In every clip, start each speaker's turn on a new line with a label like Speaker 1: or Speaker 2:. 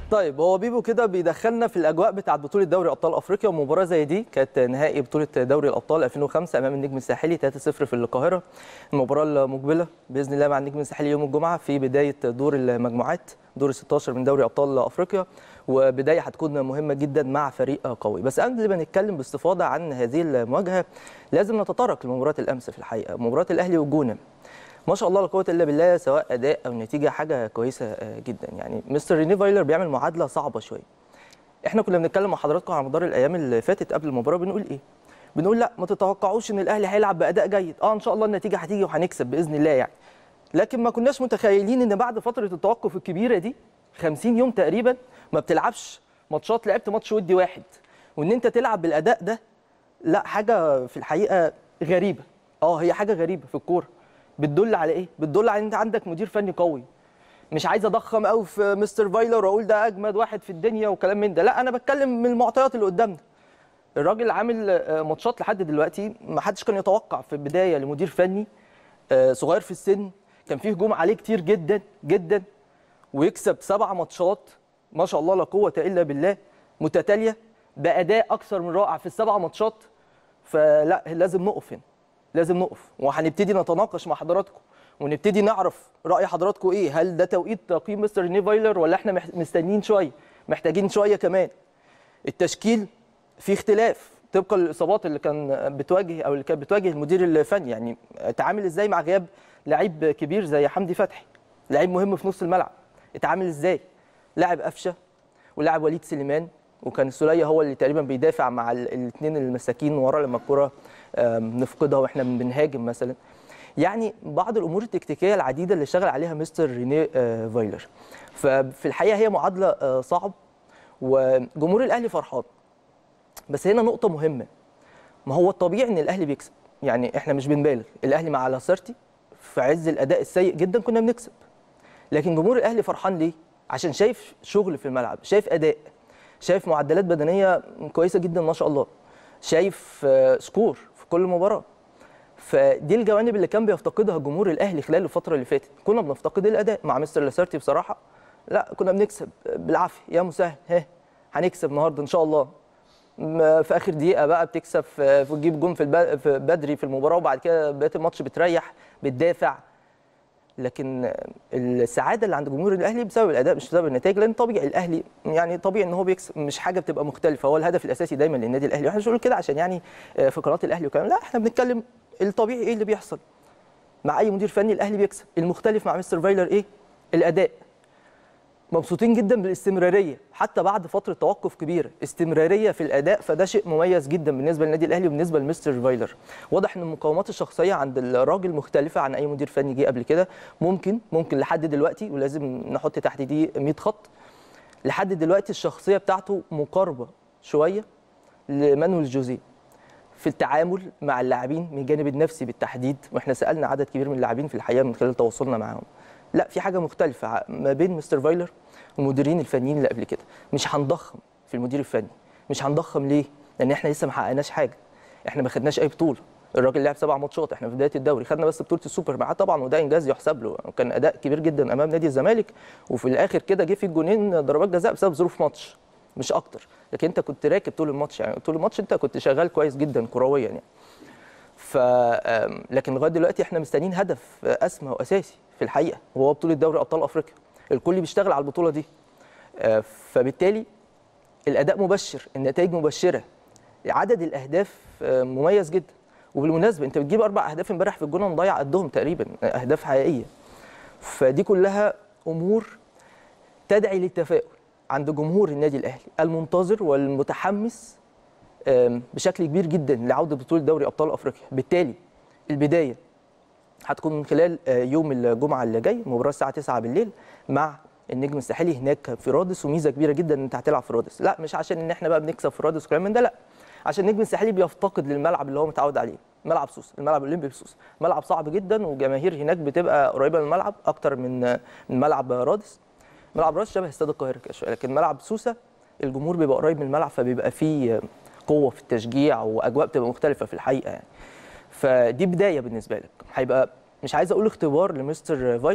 Speaker 1: طيب هو بيبو كده بيدخلنا في الاجواء بتاعه بطوله دوري ابطال افريقيا ومباراه زي دي كانت نهائي بطوله دوري الابطال 2005 امام النجم الساحلي 3-0 في القاهره المباراه المقبله باذن الله مع النجم الساحلي يوم الجمعه في بدايه دور المجموعات دور 16 من دوري ابطال افريقيا وبدايه هتكون مهمه جدا مع فريق قوي بس قبل ما نتكلم باستفاضه عن هذه المواجهه لازم نتطرق لمباراه الامس في الحقيقه مباراه الاهلي والجونه ما شاء الله لا قوه الا بالله سواء اداء او نتيجه حاجه كويسه جدا يعني مستر ريني فايلر بيعمل معادله صعبه شويه احنا كنا بنتكلم مع حضراتكم على مدار الايام اللي فاتت قبل المباراه بنقول ايه بنقول لا ما تتوقعوش ان الاهلي هيلعب باداء جيد اه ان شاء الله النتيجه هتيجي وهنكسب باذن الله يعني لكن ما كناش متخيلين ان بعد فتره التوقف الكبيره دي 50 يوم تقريبا ما بتلعبش ماتشات لعبت ماتش ودي واحد وان انت تلعب بالاداء ده لا حاجه في الحقيقه غريبه اه هي حاجه غريبه في الكوره بتدل على ايه بتدل على ان انت عندك مدير فني قوي مش عايز اضخم قوي في مستر فايلر واقول ده اجمد واحد في الدنيا وكلام من ده لا انا بتكلم من المعطيات اللي قدامنا الراجل عامل ماتشات لحد دلوقتي ما حدش كان يتوقع في البدايه لمدير فني صغير في السن كان فيه هجوم عليه كتير جدا جدا ويكسب سبع ماتشات ما شاء الله لا قوه الا بالله متتاليه باداء اكثر من رائع في السبع ماتشات فلا لازم نقف هنا لازم نقف وهنبتدي نتناقش مع حضراتكم ونبتدي نعرف راي حضراتكم ايه هل ده توقيت تقييم مستر ريني فايلر ولا احنا مستنيين شويه محتاجين شويه كمان التشكيل فيه اختلاف طبقا للاصابات اللي كان بتواجه او اللي كانت بتواجه المدير الفني يعني اتعامل ازاي مع غياب لعيب كبير زي حمدي فتحي لعيب مهم في نص الملعب اتعامل ازاي لاعب قفشه ولاعب وليد سليمان وكان السوليه هو اللي تقريبا بيدافع مع الاثنين المساكين ورا لما الكره نفقدها واحنا بنهاجم مثلا يعني بعض الامور التكتيكيه العديده اللي اشتغل عليها مستر ريني فايلر ففي الحقيقه هي معادله صعب وجمهور الاهلي فرحان بس هنا نقطه مهمه ما هو الطبيعي ان الاهلي بيكسب يعني احنا مش بنبالغ الاهلي مع لاسارتي في عز الاداء السيء جدا كنا بنكسب لكن جمهور الاهلي فرحان ليه عشان شايف شغل في الملعب شايف اداء شايف معدلات بدنيه كويسه جدا ما شاء الله شايف سكور في كل مباراه فدي الجوانب اللي كان بيفتقدها جمهور الاهلي خلال الفتره اللي فاتت كنا بنفتقد الاداء مع مستر لاسارتي بصراحه لا كنا بنكسب بالعافيه يا مسهل ها هنكسب النهارده ان شاء الله في اخر دقيقه بقى بتكسب وتجيب جون في بدري في المباراه وبعد كده بقيه الماتش بتريح بتدافع لكن السعاده اللي عند جمهور الاهلي بسبب الاداء مش بسبب النتائج لان طبيعي الاهلي يعني طبيعي ان هو بيكسب مش حاجه بتبقى مختلفه هو الهدف الاساسي دايما للنادي الاهلي واحنا مش بنقول كده عشان يعني في قناه الاهلي وكلام لا احنا بنتكلم الطبيعي ايه اللي بيحصل مع اي مدير فني الاهلي بيكسب المختلف مع مستر فايلر ايه الاداء مبسوطين جدا بالاستمراريه حتى بعد فتره توقف كبيره استمراريه في الاداء فده شيء مميز جدا بالنسبه للنادي الاهلي وبالنسبه لمستر فايلر واضح ان المقاومات الشخصيه عند الراجل مختلفه عن اي مدير فني جه قبل كده ممكن ممكن لحد دلوقتي ولازم نحط تحت دي 100 خط لحد دلوقتي الشخصيه بتاعته مقاربه شويه لمانويل جوزيه في التعامل مع اللاعبين من الجانب النفسي بالتحديد واحنا سالنا عدد كبير من اللاعبين في الحقيقه من خلال تواصلنا معاهم لا في حاجه مختلفه ما بين مستر فايلر والمديرين الفنيين اللي قبل كده مش هنضخم في المدير الفني مش هنضخم ليه لان احنا لسه ما حققناش حاجه احنا ما خدناش اي بطوله الراجل لعب سبع ماتشات احنا في بدايه الدوري خدنا بس بطوله السوبر معاه طبعا وده انجاز يحسب له كان اداء كبير جدا امام نادي الزمالك وفي الاخر كده جه في الجونين ضربات جزاء بسبب ظروف ماتش مش اكتر لكن انت كنت راكب طول الماتش يعني طول الماتش انت كنت شغال كويس جدا كرويا يعني ف لكن لغايه دلوقتي احنا مستنيين هدف اسمى واساسي في الحقيقه وهو بطوله دوري ابطال افريقيا الكل بيشتغل على البطوله دي فبالتالي الاداء مبشر النتائج مبشره عدد الاهداف مميز جدا وبالمناسبه انت بتجيب اربع اهداف امبارح في الجونه مضيع قدهم تقريبا اهداف حقيقيه فدي كلها امور تدعي للتفاؤل عند جمهور النادي الاهلي المنتظر والمتحمس بشكل كبير جدا لعوده بطوله دوري ابطال افريقيا بالتالي البدايه هتكون من خلال يوم الجمعه اللي جاي مباراه الساعه 9 بالليل مع النجم الساحلي هناك في رادس وميزه كبيره جدا ان انت هتلعب في رادس لا مش عشان ان احنا بقى بنكسب في رادس وكلام من ده لا عشان النجم الساحلي بيفتقد للملعب اللي هو متعود عليه ملعب سوس الملعب الاولمبي في سوس ملعب صعب جدا وجماهير هناك بتبقى قريبه من الملعب اكتر من من ملعب رادس ملعب رادس شبه استاد القاهره كده شويه لكن ملعب سوسه الجمهور بيبقى قريب من الملعب فبيبقى فيه قوه في التشجيع واجواء بتبقى مختلفه في الحقيقه يعني فدي بدايه بالنسبه لك هيبقى مش عايز اقول اختبار لمستر فايلر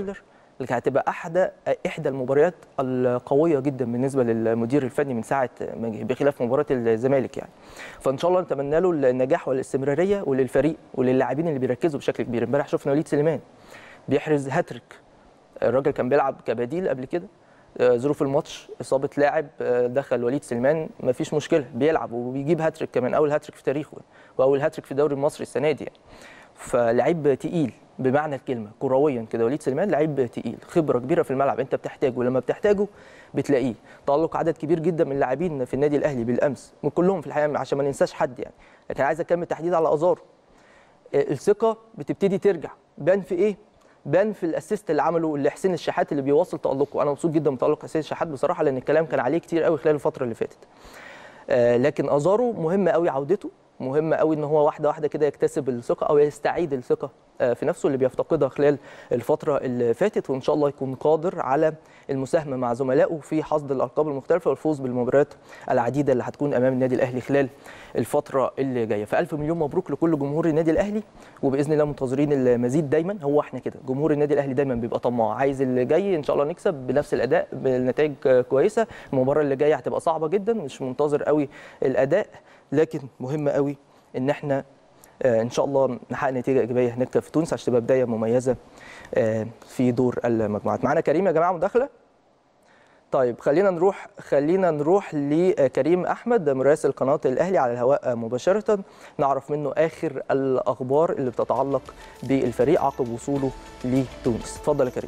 Speaker 1: اللي هتبقى احدى احدى المباريات القويه جدا بالنسبه للمدير الفني من ساعه ما جه، بخلاف مباراه الزمالك يعني فان شاء الله نتمنى له النجاح والاستمراريه وللفريق وللاعبين اللي بيركزوا بشكل كبير امبارح شفنا وليد سليمان بيحرز هاتريك الراجل كان بيلعب كبديل قبل كده آه، ظروف الماتش اصابه لاعب آه، دخل وليد سليمان مفيش مشكله بيلعب وبيجيب هاتريك كمان اول هاتريك في تاريخه واول هاتريك في الدوري المصري السنه دي يعني. فلعيب تقيل بمعنى الكلمه كرويا كده وليد سليمان لعيب تقيل خبره كبيره في الملعب انت بتحتاجه ولما بتحتاجه بتلاقيه تالق عدد كبير جدا من اللاعبين في النادي الاهلي بالامس من كلهم في الحقيقه عشان ما ننساش حد يعني لكن عايز اكمل تحديد على ازارو الثقه بتبتدي ترجع بان في ايه بان في الاسيست اللي عمله اللي حسين الشحات اللي بيواصل تالقه انا مبسوط جدا بتالق حسين الشحات بصراحه لان الكلام كان عليه كتير قوي خلال الفتره اللي فاتت آه، لكن ازارو مهم قوي عودته مهم قوي ان هو واحده واحده كده يكتسب الثقه او يستعيد الثقه آه، في نفسه اللي بيفتقدها خلال الفتره اللي فاتت وان شاء الله يكون قادر على المساهمه مع زملائه في حصد الالقاب المختلفه والفوز بالمباريات العديده اللي هتكون امام النادي الاهلي خلال الفتره اللي جايه فالف مليون مبروك لكل جمهور النادي الاهلي وباذن الله منتظرين المزيد دايما هو احنا كده جمهور النادي الاهلي دايما بيبقى طماع عايز اللي جاي ان شاء الله نكسب بنفس الاداء بنتائج آه، كويسه المباراه اللي جايه هتبقى صعبه جدا مش منتظر قوي الاداء لكن مهم قوي ان احنا آه، ان شاء الله نحقق نتيجه ايجابيه هناك في تونس عشان تبقى بدايه مميزه آه، في دور المجموعات معانا كريم يا جماعه مداخله طيب خلينا نروح خلينا نروح لكريم احمد مراسل قناه الاهلي على الهواء مباشره نعرف منه اخر الاخبار اللي بتتعلق بالفريق عقب وصوله لتونس اتفضل يا كريم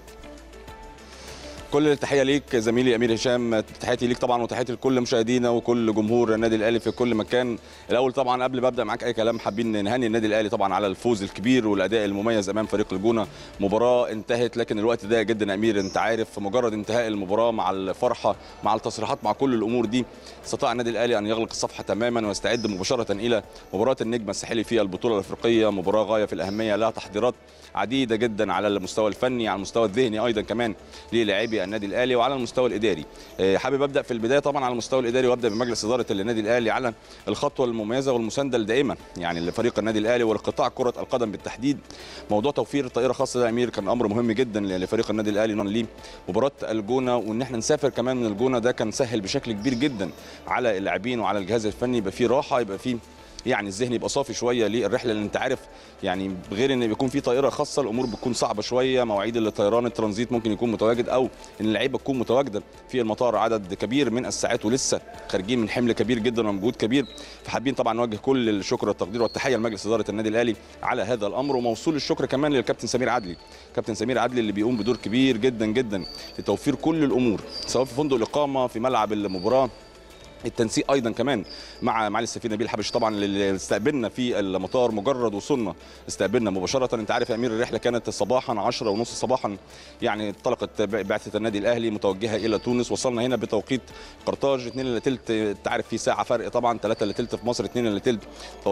Speaker 2: كل التحيه ليك زميلي امير هشام تحياتي ليك طبعا وتحياتي لكل مشاهدينا وكل جمهور النادي الاهلي في كل مكان الاول طبعا قبل ما ابدا معاك اي كلام حابين نهني النادي الاهلي طبعا على الفوز الكبير والاداء المميز امام فريق الجونه مباراه انتهت لكن الوقت ضيق جدا يا امير انت عارف مجرد انتهاء المباراه مع الفرحه مع التصريحات مع كل الامور دي استطاع النادي الاهلي ان يغلق الصفحه تماما ويستعد مباشره الى مباراه النجم الساحلي في البطوله الافريقيه مباراه غايه في الاهميه لها تحضيرات عديده جدا على المستوى الفني على المستوى الذهني ايضا كمان للاعبي النادي الاهلي وعلى المستوى الاداري آه، حابب ابدا في البدايه طبعا على المستوى الاداري وابدا بمجلس اداره النادي الاهلي على الخطوه المميزه والمسانده الدائمه يعني لفريق النادي الاهلي والقطاع كره القدم بالتحديد موضوع توفير طائره خاصه ده يا امير كان امر مهم جدا لفريق النادي الاهلي انه ليه مباراه الجونه وان احنا نسافر كمان من الجونه ده كان سهل بشكل كبير جدا على اللاعبين وعلى الجهاز الفني يبقى فيه راحه يبقى فيه يعني الذهن يبقى صافي شويه للرحله لان انت عارف يعني غير ان بيكون في طائره خاصه الامور بتكون صعبه شويه مواعيد الطيران الترانزيت ممكن يكون متواجد او ان اللعيبه تكون متواجده في المطار عدد كبير من الساعات ولسه خارجين من حمل كبير جدا ومجهود كبير فحابين طبعا نوجه كل الشكر والتقدير والتحيه لمجلس اداره النادي الاهلي على هذا الامر وموصول الشكر كمان للكابتن سمير عدلي كابتن سمير عدلي اللي بيقوم بدور كبير جدا جدا لتوفير كل الامور سواء في فندق الاقامه في ملعب المباراه التنسيق ايضا كمان مع معالي السفير نبيل حبش طبعا اللي استقبلنا في المطار مجرد وصولنا استقبلنا مباشره انت عارف يا امير الرحله كانت صباحا 10 ونص صباحا يعني انطلقت بعثه النادي الاهلي متوجهه الى تونس وصلنا هنا بتوقيت قرطاج 2 الا ثلث انت عارف في ساعه فرق طبعا 3 الا ثلث في مصر 2 الا ثلث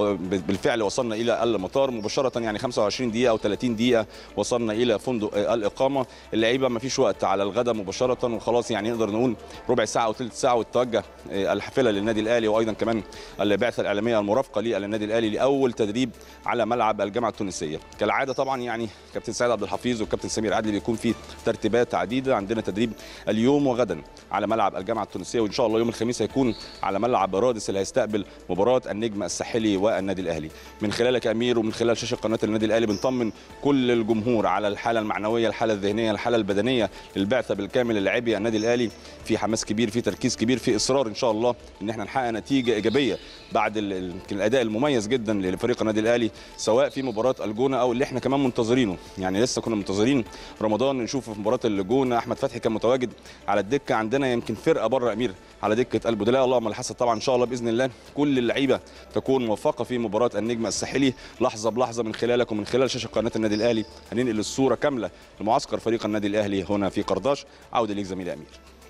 Speaker 2: بالفعل وصلنا الى المطار مباشره يعني 25 دقيقه او 30 دقيقه وصلنا الى فندق الاقامه اللعيبه ما فيش وقت على الغداء مباشره وخلاص يعني نقدر نقول ربع ساعه او ثلث ساعه وتوجه الحافله للنادي الاهلي وايضا كمان البعثه الاعلاميه المرافقه للنادي الاهلي لاول تدريب على ملعب الجامعه التونسيه كالعاده طبعا يعني كابتن سعيد عبد الحفيظ والكابتن سمير عدلي بيكون في ترتيبات عديده عندنا تدريب اليوم وغدا على ملعب الجامعه التونسيه وان شاء الله يوم الخميس هيكون على ملعب رادس اللي هيستقبل مباراه النجم الساحلي والنادي الاهلي من خلالك يا امير ومن خلال شاشه قناه النادي الاهلي بنطمن كل الجمهور على الحاله المعنويه الحاله الذهنيه الحاله البدنيه للبعثه بالكامل للاعبي النادي الاهلي في حماس كبير في تركيز كبير في اصرار ان شاء الله ان احنا نحقق نتيجه ايجابيه بعد الاداء المميز جدا لفريق النادي الاهلي سواء في مباراه الجونه او اللي احنا كمان منتظرينه يعني لسه كنا منتظرين رمضان نشوف في مباراه الجونه احمد فتحي كان متواجد على الدكه عندنا يمكن فرقه بره امير على دكه البدلاء اللهم الحسن طبعا ان شاء الله باذن الله كل اللعيبه تكون موفقه في مباراه النجم الساحلي لحظه بلحظه من خلالك ومن خلال شاشه قناه النادي الاهلي هننقل الصوره كامله لمعسكر فريق النادي الاهلي هنا في قرداش عوده ليك زميلي امير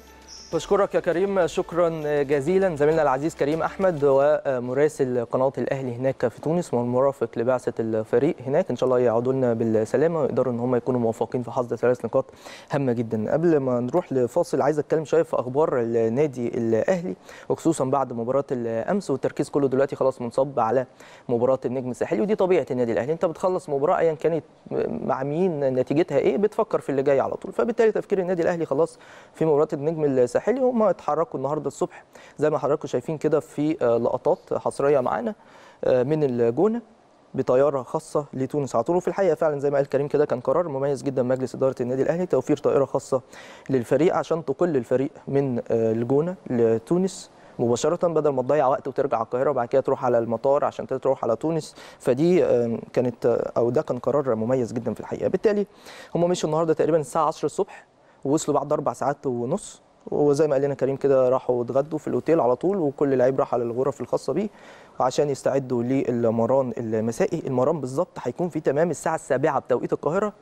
Speaker 1: بشكرك يا كريم شكرا جزيلا زميلنا العزيز كريم احمد ومراسل قناه الاهلي هناك في تونس والمرافق لبعثه الفريق هناك ان شاء الله يعودوا لنا بالسلامه ويقدروا ان هم يكونوا موفقين في حصد ثلاث نقاط هامه جدا قبل ما نروح لفاصل عايز اتكلم شويه في اخبار النادي الاهلي وخصوصا بعد مباراه الامس والتركيز كله دلوقتي خلاص منصب على مباراه النجم الساحلي ودي طبيعه النادي الاهلي انت بتخلص مباراه ايا كانت مع مين نتيجتها ايه بتفكر في اللي جاي على طول فبالتالي تفكير النادي الاهلي خلاص في مباراه النجم الساحلي هم اتحركوا النهارده الصبح زي ما حضراتكم شايفين كده في لقطات حصريه معانا من الجونه بطياره خاصه لتونس على طول وفي الحقيقه فعلا زي ما قال كريم كده كان قرار مميز جدا مجلس اداره النادي الاهلي توفير طائره خاصه للفريق عشان تقل الفريق من الجونه لتونس مباشره بدل ما تضيع وقت وترجع القاهره وبعد كده تروح على المطار عشان تروح على تونس فدي كانت او ده كان قرار مميز جدا في الحقيقه بالتالي هم مشوا النهارده تقريبا الساعه 10 الصبح ووصلوا بعد اربع ساعات ونص وزي ما قال لنا كريم كده راحوا اتغدوا في الاوتيل على طول وكل لعيب راح على الغرف الخاصه بيه عشان يستعدوا للمران المسائي المران بالظبط هيكون في تمام الساعه السابعة بتوقيت القاهره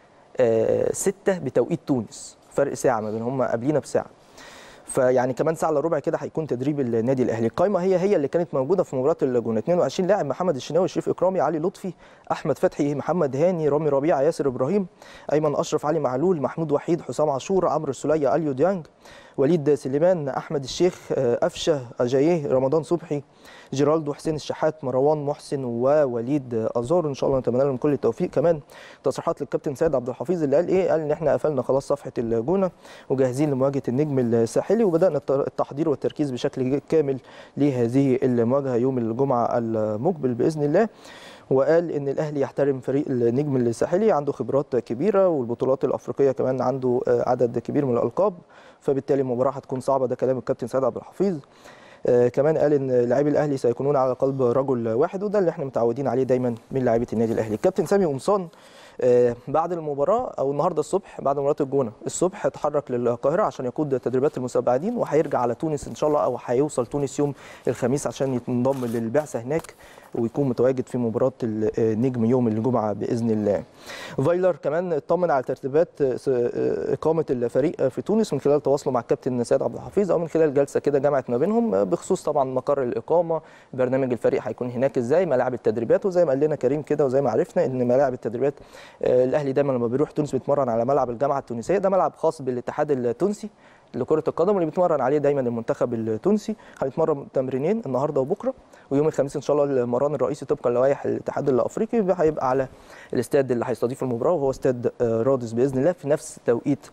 Speaker 1: 6 بتوقيت تونس فرق ساعه ما بينهم قبلينا بساعه فيعني كمان ساعه الا ربع كده هيكون تدريب النادي الاهلي القائمه هي هي اللي كانت موجوده في مباراه اللاجونه 22 لاعب محمد الشناوي شريف اكرامي علي لطفي احمد فتحي محمد هاني رامي ربيعه ياسر ابراهيم ايمن اشرف علي معلول محمود وحيد حسام عاشور عمرو السوليه اليو ديانج وليد سليمان احمد الشيخ قفشه اجاييه رمضان صبحي جيرالدو حسين الشحات مروان محسن ووليد ازار ان شاء الله نتمنى لهم كل التوفيق كمان تصريحات للكابتن سيد عبد الحفيظ اللي قال ايه قال ان احنا قفلنا خلاص صفحه الجونه وجاهزين لمواجهه النجم الساحلي وبدانا التحضير والتركيز بشكل كامل لهذه المواجهه يوم الجمعه المقبل باذن الله وقال ان الاهلي يحترم فريق النجم الساحلي عنده خبرات كبيره والبطولات الافريقيه كمان عنده عدد كبير من الالقاب فبالتالي المباراه هتكون صعبه ده كلام الكابتن سيد عبد الحفيظ آه كمان قال ان لاعبي الاهلي سيكونون على قلب رجل واحد وده اللي احنا متعودين عليه دايما من لاعيبه النادي الاهلي الكابتن سامي قمصان آه بعد المباراه او النهارده الصبح بعد مباراه الجونه الصبح اتحرك للقاهره عشان يقود تدريبات المساعدين وهيرجع على تونس ان شاء الله او هيوصل تونس يوم الخميس عشان ينضم للبعثه هناك ويكون متواجد في مباراه النجم يوم الجمعه باذن الله. فايلر كمان اطمن على ترتيبات اقامه الفريق في تونس من خلال تواصله مع الكابتن سيد عبد الحفيظ او من خلال جلسه كده جمعت ما بينهم بخصوص طبعا مقر الاقامه برنامج الفريق هيكون هناك ازاي ملاعب التدريبات وزي ما قال لنا كريم كده وزي ما عرفنا ان ملاعب التدريبات الاهلي دايما لما بيروح تونس بيتمرن على ملعب الجامعه التونسيه ده ملعب خاص بالاتحاد التونسي لكره القدم واللي بيتمرن عليه دايما المنتخب التونسي هيتمرن تمرينين النهارده وبكره ويوم الخميس ان شاء الله المران الرئيسي طبقا لوائح الاتحاد الافريقي هيبقى على الاستاد اللي هيستضيف المباراه وهو استاد رادس باذن الله في نفس توقيت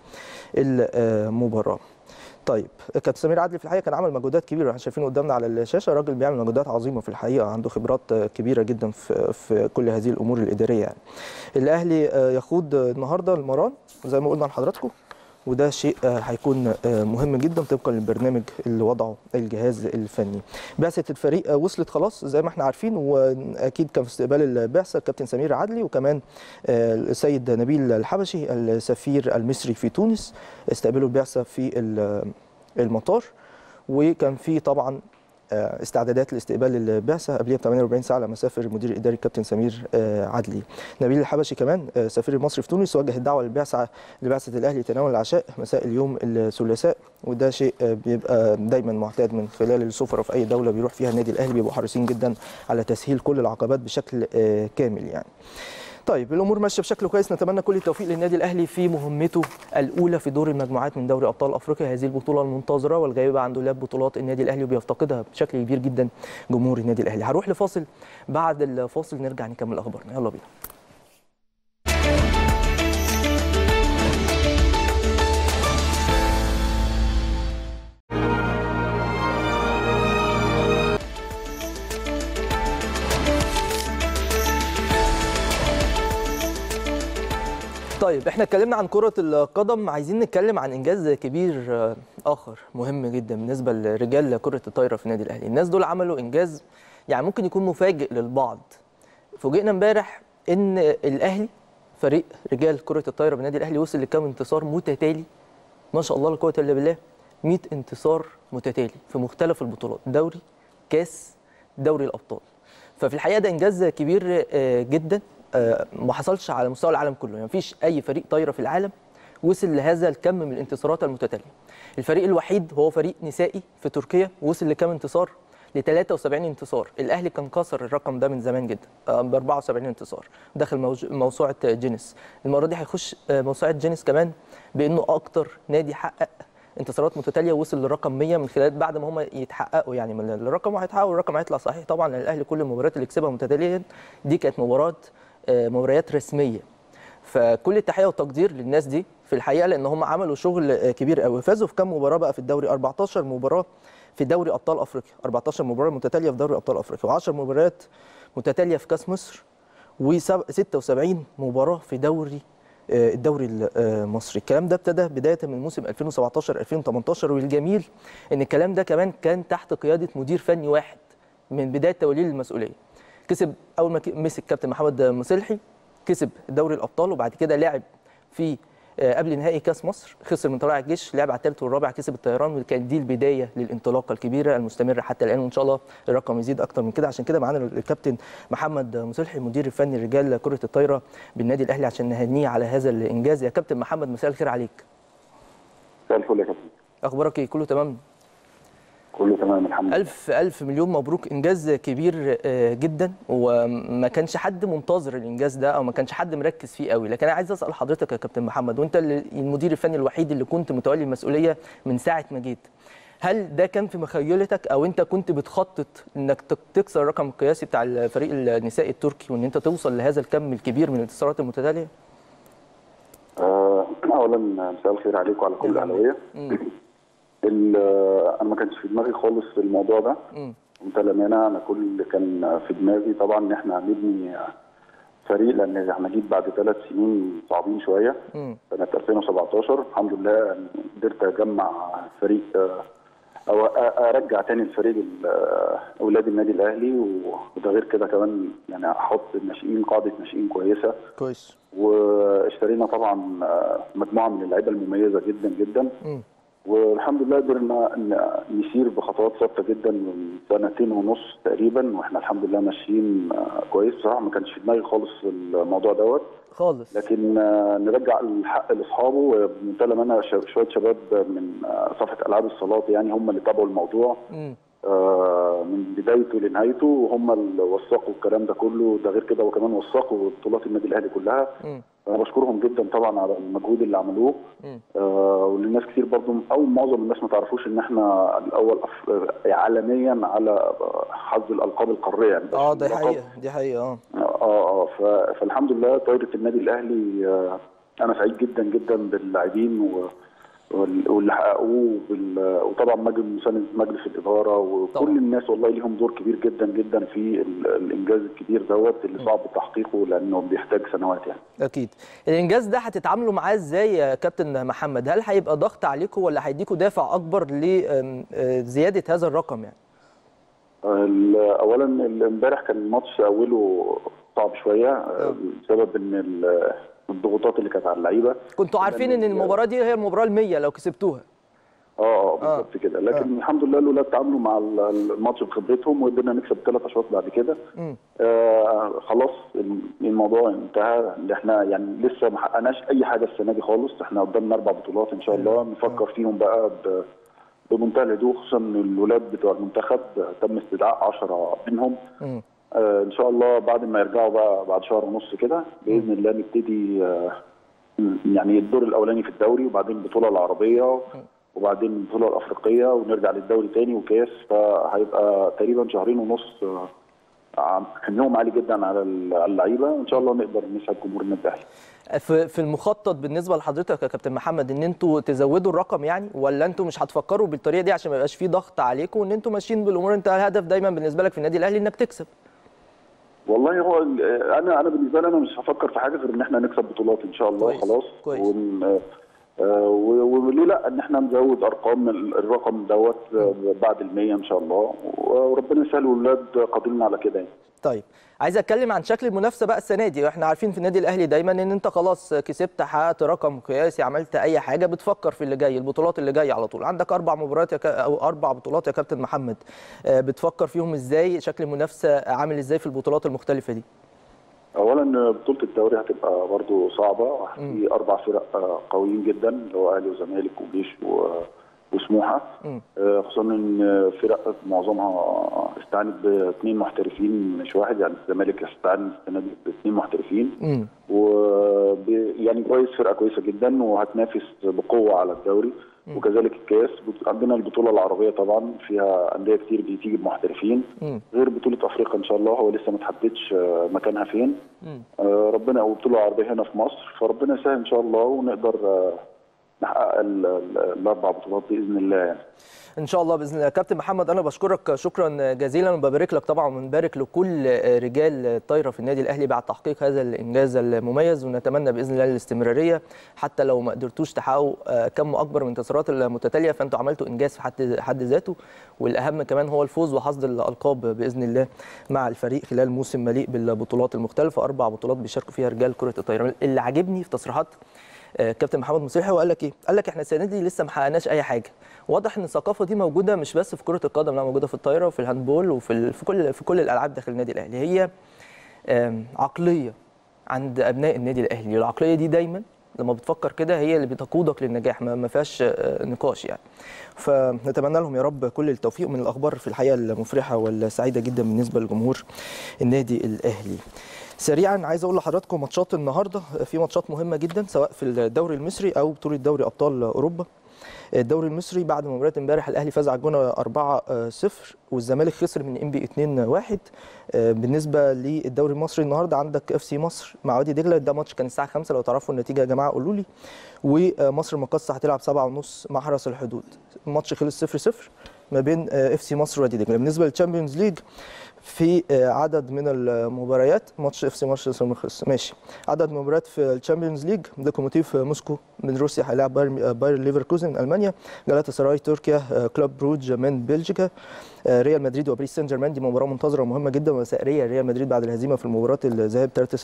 Speaker 1: المباراه. طيب كابتن سمير عدلي في الحقيقه كان عمل مجهودات كبيره احنا شايفينه قدامنا على الشاشه راجل بيعمل مجهودات عظيمه في الحقيقه عنده خبرات كبيره جدا في في كل هذه الامور الاداريه يعني. الاهلي يخوض النهارده المران زي ما قلنا لحضراتكم وده شيء هيكون مهم جدا طبقا للبرنامج اللي وضعه الجهاز الفني. بعثه الفريق وصلت خلاص زي ما احنا عارفين واكيد كان في استقبال البعثه الكابتن سمير عدلي وكمان السيد نبيل الحبشي السفير المصري في تونس استقبلوا البعثه في المطار وكان في طبعا استعدادات لاستقبال البعثه قبلها ب 48 ساعه لما سافر المدير الاداري الكابتن سمير عدلي. نبيل الحبشي كمان سفير المصري في تونس وجه الدعوه للبعثه لبعثه الاهلي تناول العشاء مساء اليوم الثلاثاء وده شيء بيبقى دايما معتاد من خلال السفراء في اي دوله بيروح فيها النادي الاهلي بيبقوا حريصين جدا على تسهيل كل العقبات بشكل كامل يعني. طيب الامور ماشيه بشكل كويس نتمنى كل التوفيق للنادي الاهلي في مهمته الاولى في دور المجموعات من دوري ابطال افريقيا هذه البطوله المنتظره والغائبه عن دولاب بطولات النادي الاهلي وبيفتقدها بشكل كبير جدا جمهور النادي الاهلي هروح لفاصل بعد الفاصل نرجع نكمل اخبارنا يلا بينا طيب احنا اتكلمنا عن كرة القدم عايزين نتكلم عن انجاز كبير اخر مهم جدا بالنسبة لرجال كرة الطايرة في النادي الاهلي الناس دول عملوا انجاز يعني ممكن يكون مفاجئ للبعض فوجئنا امبارح ان الاهلي فريق رجال كرة الطايرة بالنادي الاهلي وصل لكام انتصار متتالي ما شاء الله لا قوة الا بالله 100 انتصار متتالي في مختلف البطولات دوري كاس دوري الابطال ففي الحقيقة ده انجاز كبير جدا ما حصلش على مستوى العالم كله يعني مفيش اي فريق طايره في العالم وصل لهذا الكم من الانتصارات المتتاليه الفريق الوحيد هو فريق نسائي في تركيا وصل لكم انتصار ل 73 انتصار الاهلي كان كسر الرقم ده من زمان جدا ب 74 انتصار دخل موج- موسوعه جينيس المره دي هيخش آه، موسوعه جينيس كمان بانه اكتر نادي حقق انتصارات متتاليه وصل لرقم 100 من خلال بعد ما هم يتحققوا يعني من الرقم هيتحقق والرقم هيطلع صحيح طبعا لان الاهلي كل المباريات اللي كسبها متتاليا دي كانت مباراه آه، مباريات رسميه فكل التحيه والتقدير للناس دي في الحقيقه لان هم عملوا شغل آه، كبير قوي فازوا في كام مباراه بقى في الدوري 14 مباراه في دوري ابطال افريقيا 14 مباراه متتاليه في دوري ابطال افريقيا و10 مباريات متتاليه في كاس مصر و76 مباراه في دوري آه، الدوري المصري الكلام ده ابتدى بدايه من موسم 2017 2018 والجميل ان الكلام ده كمان كان تحت قياده مدير فني واحد من بدايه توليه المسؤوليه كسب اول ما ك- مسك كابتن محمد مصلحي كسب دوري الابطال وبعد كده لعب في آه، قبل نهائي كاس مصر خسر من طلائع الجيش لعب على الثالث والرابع كسب الطيران وكانت دي البدايه للانطلاقه الكبيره المستمره حتى الان وان شاء الله الرقم يزيد اكتر من كده عشان كده معانا الكابتن محمد مصلحي مدير الفني رجال كره الطايره بالنادي الاهلي عشان نهنيه على هذا الانجاز يا كابتن محمد مساء الخير عليك
Speaker 3: مساء الفل يا كابتن
Speaker 1: اخبارك ايه كله تمام
Speaker 3: كله تمام الحمد لله
Speaker 1: ألف ألف مليون مبروك إنجاز كبير آه، جدا وما كانش حد منتظر الإنجاز ده أو ما كانش حد مركز فيه قوي لكن أنا عايز أسأل حضرتك يا كابتن محمد وأنت اللي- المدير الفني الوحيد اللي كنت متولي المسؤولية من ساعة ما جيت هل ده كان في مخيلتك أو أنت كنت بتخطط إنك تك- تكسر الرقم القياسي بتاع الفريق النسائي التركي وإن أنت توصل لهذا الكم الكبير من الانتصارات المتتالية؟
Speaker 3: آه، اولا مساء الخير عليكم وعلى كل الاهلاويه
Speaker 1: مم.
Speaker 3: ال- آه، انا ما كانش في دماغي خالص الموضوع ده
Speaker 1: مم.
Speaker 3: انت للامانه انا كل اللي كان في دماغي طبعا ان احنا هنبني فريق لان احنا جيت بعد ثلاث سنين صعبين شويه
Speaker 1: مم.
Speaker 3: سنه 2017 الحمد لله قدرت اجمع فريق آه، او أ- ارجع تاني الفريق ال- آه، اولاد النادي الاهلي و- وده غير كده كمان يعني احط الناشئين قاعده ناشئين كويسه
Speaker 1: كويس
Speaker 3: واشترينا طبعا آه، مجموعه من اللعيبه المميزه جدا جدا
Speaker 1: مم.
Speaker 3: والحمد لله قدرنا ن- نسير بخطوات ثابته جدا من سنتين ونص تقريبا واحنا الحمد لله ماشيين آه، كويس بصراحه ما كانش في دماغي خالص الموضوع دوت
Speaker 1: خالص
Speaker 3: لكن آه، نرجع الحق لاصحابه وبمنتهى الامانه ش- شويه شباب من آه، صفحه العاب الصالات يعني هم اللي تابعوا الموضوع
Speaker 1: مم.
Speaker 3: آه، من بدايته لنهايته وهم اللي وثقوا الكلام ده كله ده غير كده وكمان وثقوا بطولات النادي الاهلي كلها
Speaker 1: مم.
Speaker 3: انا بشكرهم جدا طبعا على المجهود اللي عملوه
Speaker 1: مم.
Speaker 3: آه وللناس كتير برضو او معظم الناس ما تعرفوش ان احنا الاول أف... عالميا على حظ الالقاب القاريه يعني
Speaker 1: اه دي
Speaker 3: لقب-
Speaker 1: حقيقة دي حقيقة اه
Speaker 3: اه اه ف... فالحمد لله طايره النادي الاهلي آه انا سعيد جدا جدا باللاعبين و... وال- واللي حققوه بال... وطبعا مجلس مساند مجلس الاداره وكل
Speaker 1: طبعا.
Speaker 3: الناس والله ليهم دور كبير جدا جدا في ال... الانجاز الكبير دوت اللي صعب تحقيقه لانه بيحتاج سنوات يعني
Speaker 1: اكيد الانجاز ده هتتعاملوا معاه ازاي يا كابتن محمد هل هيبقى ضغط عليكم ولا هيديكوا دافع اكبر لزياده هذا الرقم يعني
Speaker 3: ال- اولا ال- امبارح كان الماتش اوله صعب شويه آه، بسبب ان ال- الضغوطات اللي كانت على اللعيبه
Speaker 1: كنتوا عارفين ان المباراه دي هي المباراه ال100 لو كسبتوها
Speaker 3: اه اه بالظبط كده لكن الحمد لله الاولاد تعاملوا مع ال- الماتش بخبرتهم وقدرنا نكسب ثلاث اشواط بعد كده
Speaker 1: مم.
Speaker 3: آه خلاص الموضوع انتهى اللي احنا يعني لسه ما حققناش اي حاجه السنه دي خالص احنا قدامنا اربع بطولات ان شاء الله نفكر فيهم بقى ب- بمنتهى الهدوء خصوصا ان الولاد بتوع المنتخب تم استدعاء 10 منهم
Speaker 1: مم.
Speaker 3: آه ان شاء الله بعد ما يرجعوا بقى بعد شهر ونص كده باذن الله نبتدي آه يعني الدور الاولاني في الدوري وبعدين البطوله العربيه وبعدين البطوله الافريقيه ونرجع للدوري تاني وكاس فهيبقى تقريبا شهرين ونص آه، عم- حملهم عالي جدا على ال- على اللعيبه وان شاء الله نقدر نسعد جمهور النادي الاهلي
Speaker 1: في في المخطط بالنسبه لحضرتك يا كابتن محمد ان انتوا تزودوا الرقم يعني ولا انتوا مش هتفكروا بالطريقه دي عشان ما يبقاش في ضغط عليكم وان انتوا ماشيين بالامور انت الهدف دايما بالنسبه لك في النادي الاهلي انك تكسب
Speaker 3: والله هو ال- انا انا بالنسبه لي انا مش هفكر في حاجه غير ان احنا نكسب بطولات ان شاء الله
Speaker 1: كويس،
Speaker 3: خلاص
Speaker 1: كويس.
Speaker 3: ون آه، آه، و- وليه لا ان احنا نزود ارقام ال- الرقم دوت آه، بعد ال100 ان شاء الله وربنا يسهل والولاد قادرين على كده يعني
Speaker 1: طيب عايز اتكلم عن شكل المنافسه بقى السنه دي احنا عارفين في النادي الاهلي دايما ان انت خلاص كسبت حققت رقم قياسي عملت اي حاجه بتفكر في اللي جاي البطولات اللي جايه على طول عندك اربع مباريات يا كا... او اربع بطولات يا كابتن محمد آه، بتفكر فيهم ازاي شكل المنافسه عامل ازاي في البطولات المختلفه دي
Speaker 3: اولا بطوله الدوري هتبقى برضو صعبه في اربع فرق آه، قويين جدا اللي هو اهلي وزمالك وجيش و- وسموحه
Speaker 1: مم.
Speaker 3: آه، خصوصا ان فرق معظمها استعانت باثنين محترفين مش واحد يعني الزمالك استعان السنه دي باثنين محترفين
Speaker 1: مم.
Speaker 3: و يعني كويس فرقه كويسه جدا وهتنافس بقوه على الدوري وكذلك الكاس بط- عندنا البطوله العربيه طبعا فيها انديه كتير بتيجي بمحترفين
Speaker 1: مم.
Speaker 3: غير بطوله افريقيا ان شاء الله هو لسه ما تحددش آه، مكانها فين
Speaker 1: مم.
Speaker 3: آه، ربنا والبطوله العربيه هنا في مصر فربنا يسهل ان شاء الله ونقدر آه، نحقق ال- ال- الاربع بطولات باذن الله يعني.
Speaker 1: ان شاء الله باذن الله كابتن محمد انا بشكرك شكرا جزيلا وببارك لك طبعا ونبارك لكل رجال الطايره في النادي الاهلي بعد تحقيق هذا الانجاز المميز ونتمنى باذن الله الاستمراريه حتى لو ما قدرتوش تحققوا آه، كم اكبر من الانتصارات المتتاليه فانتوا عملتوا انجاز في حد حد ذاته والاهم كمان هو الفوز وحصد الالقاب باذن الله مع الفريق خلال موسم مليء بالبطولات المختلفه اربع بطولات بيشاركوا فيها رجال كره الطايره اللي عاجبني في تصريحات آه، كابتن محمد مصلحي وقال لك ايه؟ قال لك احنا السنه دي لسه ما حققناش اي حاجه. واضح ان الثقافه دي موجوده مش بس في كره القدم لا موجوده في الطايره وفي الهاندبول وفي ال- في كل في كل الالعاب داخل النادي الاهلي هي آم، عقليه عند ابناء النادي الاهلي والعقليه دي دايما لما بتفكر كده هي اللي بتقودك للنجاح ما ما فيهاش آه، نقاش يعني فنتمنى لهم يا رب كل التوفيق من الاخبار في الحقيقه المفرحه والسعيده جدا بالنسبه لجمهور النادي الاهلي سريعا عايز اقول لحضراتكم ماتشات النهارده في ماتشات مهمه جدا سواء في الدوري المصري او بطوله دوري ابطال اوروبا الدوري المصري بعد مباراه امبارح الاهلي فاز على الجونه 4-0 والزمالك خسر من ام بي 2-1 بالنسبه للدوري المصري النهارده عندك اف سي مصر مع وادي دجله ده ماتش كان الساعه 5 لو تعرفوا النتيجه يا جماعه قولوا لي ومصر المقاصه هتلعب 7:30 مع حرس الحدود الماتش خلص 0-0 ما بين اف سي مصر ووادي دجله بالنسبه للتشامبيونز ليج في عدد من المباريات ماتش اف سي مارش خلص ماشي عدد من المباريات في الشامبيونز ليج لوكوموتيف موسكو من روسيا هيلاعب باير, باير ليفركوزن من المانيا جالاتا سراي تركيا كلوب بروج من بلجيكا ريال مدريد وباريس سان جيرمان دي مباراه منتظره ومهمه جدا وسائريه ريال مدريد بعد الهزيمه في المباراه الذهاب 3-0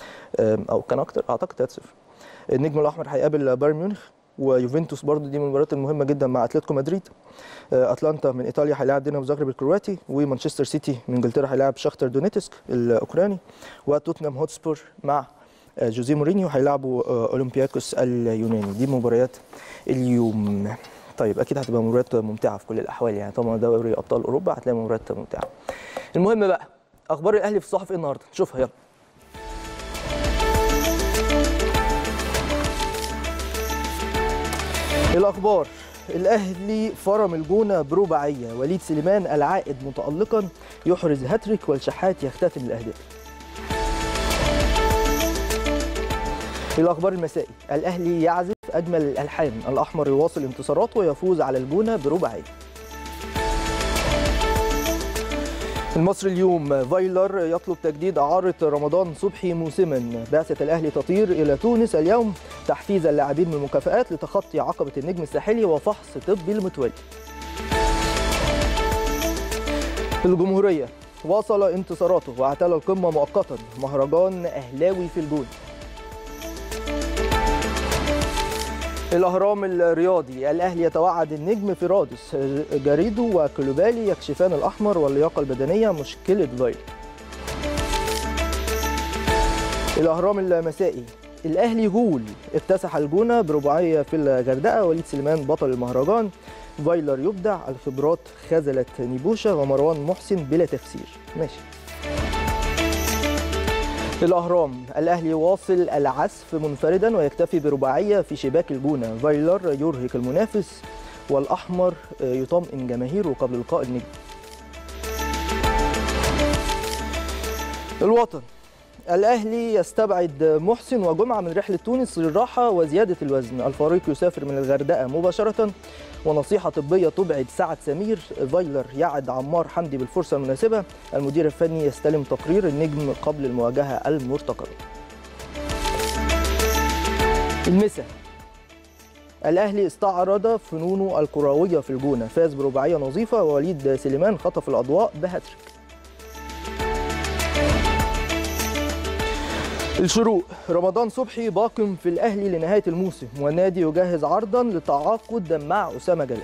Speaker 1: او كان اكتر اعتقد 3-0 النجم الاحمر هيقابل بايرن ميونخ ويوفنتوس برضو دي من المباريات المهمه جدا مع اتلتيكو مدريد اتلانتا من ايطاليا هيلاعب دينامو زاغرب الكرواتي ومانشستر سيتي من انجلترا هيلاعب شختر دونيتسك الاوكراني وتوتنهام هوتسبور مع جوزيه مورينيو هيلاعبوا اولمبياكوس اليوناني دي مباريات اليوم طيب اكيد هتبقى مباريات ممتعه في كل الاحوال يعني طبعا دوري ابطال اوروبا هتلاقي مباريات ممتعه المهم بقى اخبار الاهلي في الصحف ايه النهارده نشوفها يلا الاخبار الاهلي فرم الجونه برباعيه وليد سليمان العائد متالقا يحرز هاتريك والشحات يختتم الاهداف الاخبار المسائي الاهلي يعزف اجمل الالحان الاحمر يواصل انتصاراته ويفوز على الجونه برباعيه المصري اليوم فايلر يطلب تجديد اعاره رمضان صبحي موسما بعثه الاهلي تطير الى تونس اليوم تحفيز اللاعبين من المكافآت لتخطي عقبه النجم الساحلي وفحص طبي المتولي الجمهوريه واصل انتصاراته واعتلى القمه مؤقتا مهرجان اهلاوي في الجون الأهرام الرياضي الأهلي يتوعد النجم فيرادس جاريدو وكلوبالي يكشفان الأحمر واللياقة البدنية مشكلة فايل الأهرام المسائي الأهلي غول اكتسح الجونة برباعية في الغردقة وليد سليمان بطل المهرجان فايلر يبدع الخبرات خذلت نيبوشا ومروان محسن بلا تفسير ماشي الأهرام الأهلي واصل العزف منفردا ويكتفي برباعية في شباك الجونة فايلر يرهق المنافس والأحمر يطمئن جماهيره قبل لقاء النجم الوطن الأهلي يستبعد محسن وجمعة من رحلة تونس للراحة وزيادة الوزن الفريق يسافر من الغردقة مباشرة ونصيحة طبية تبعد سعد سمير فايلر يعد عمار حمدي بالفرصة المناسبة المدير الفني يستلم تقرير النجم قبل المواجهة المرتقبة المسا الأهلي استعرض فنونه الكروية في الجونة فاز برباعية نظيفة ووليد سليمان خطف الأضواء بهاتريك الشروق رمضان صبحي باق في الاهلي لنهايه الموسم والنادي يجهز عرضا للتعاقد مع اسامه جلال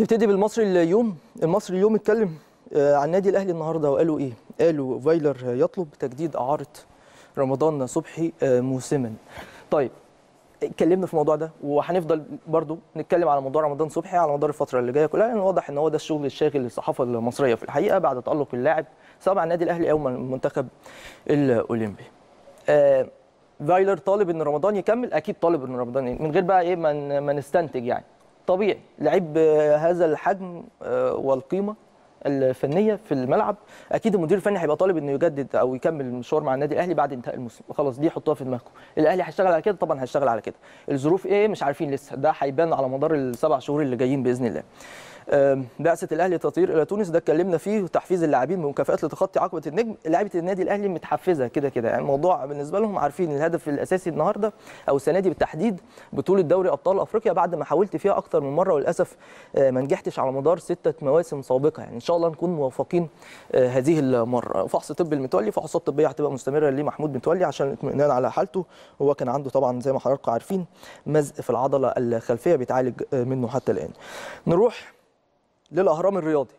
Speaker 1: نبتدي بالمصري اليوم المصري اليوم اتكلم آه، عن النادي الاهلي النهارده وقالوا ايه قالوا فايلر يطلب تجديد اعاره رمضان صبحي آه، موسما طيب اتكلمنا في الموضوع ده وهنفضل برضو نتكلم على موضوع رمضان صبحي على مدار الفتره اللي جايه كلها لان واضح ان هو ده الشغل الشاغل للصحافه المصريه في الحقيقه بعد تالق اللاعب سواء مع النادي الاهلي او مع المنتخب الاولمبي آه فايلر طالب ان رمضان يكمل اكيد طالب ان رمضان ي- من غير بقى ايه ما ن- ما نستنتج يعني طبيعي لعيب آه، هذا الحجم آه، والقيمه الفنيه في الملعب اكيد المدير الفني هيبقى طالب انه يجدد او يكمل المشوار مع النادي الاهلي بعد انتهاء الموسم خلاص دي حطوها في دماغكم الاهلي هيشتغل على كده طبعا هيشتغل على كده الظروف ايه مش عارفين لسه ده هيبان على مدار السبع شهور اللي جايين باذن الله آم، بعثه الاهلي تطير الى تونس ده اتكلمنا فيه وتحفيز اللاعبين بمكافآت لتخطي عقبه النجم لعيبه النادي الاهلي متحفزه كده كده يعني الموضوع بالنسبه لهم عارفين الهدف الاساسي النهارده او السنه دي بالتحديد بطوله دوري ابطال افريقيا بعد ما حاولت فيها اكتر من مره وللاسف آه، ما نجحتش على مدار سته مواسم سابقه يعني ان شاء الله نكون موفقين آه، هذه المره فحص طبي المتولي فحوصات طبيه هتبقى مستمره لمحمود متولي عشان الاطمئنان على حالته هو كان عنده طبعا زي ما حضراتكم عارفين مزق في العضله الخلفيه بيتعالج آه، منه حتى الان نروح للاهرام الرياضي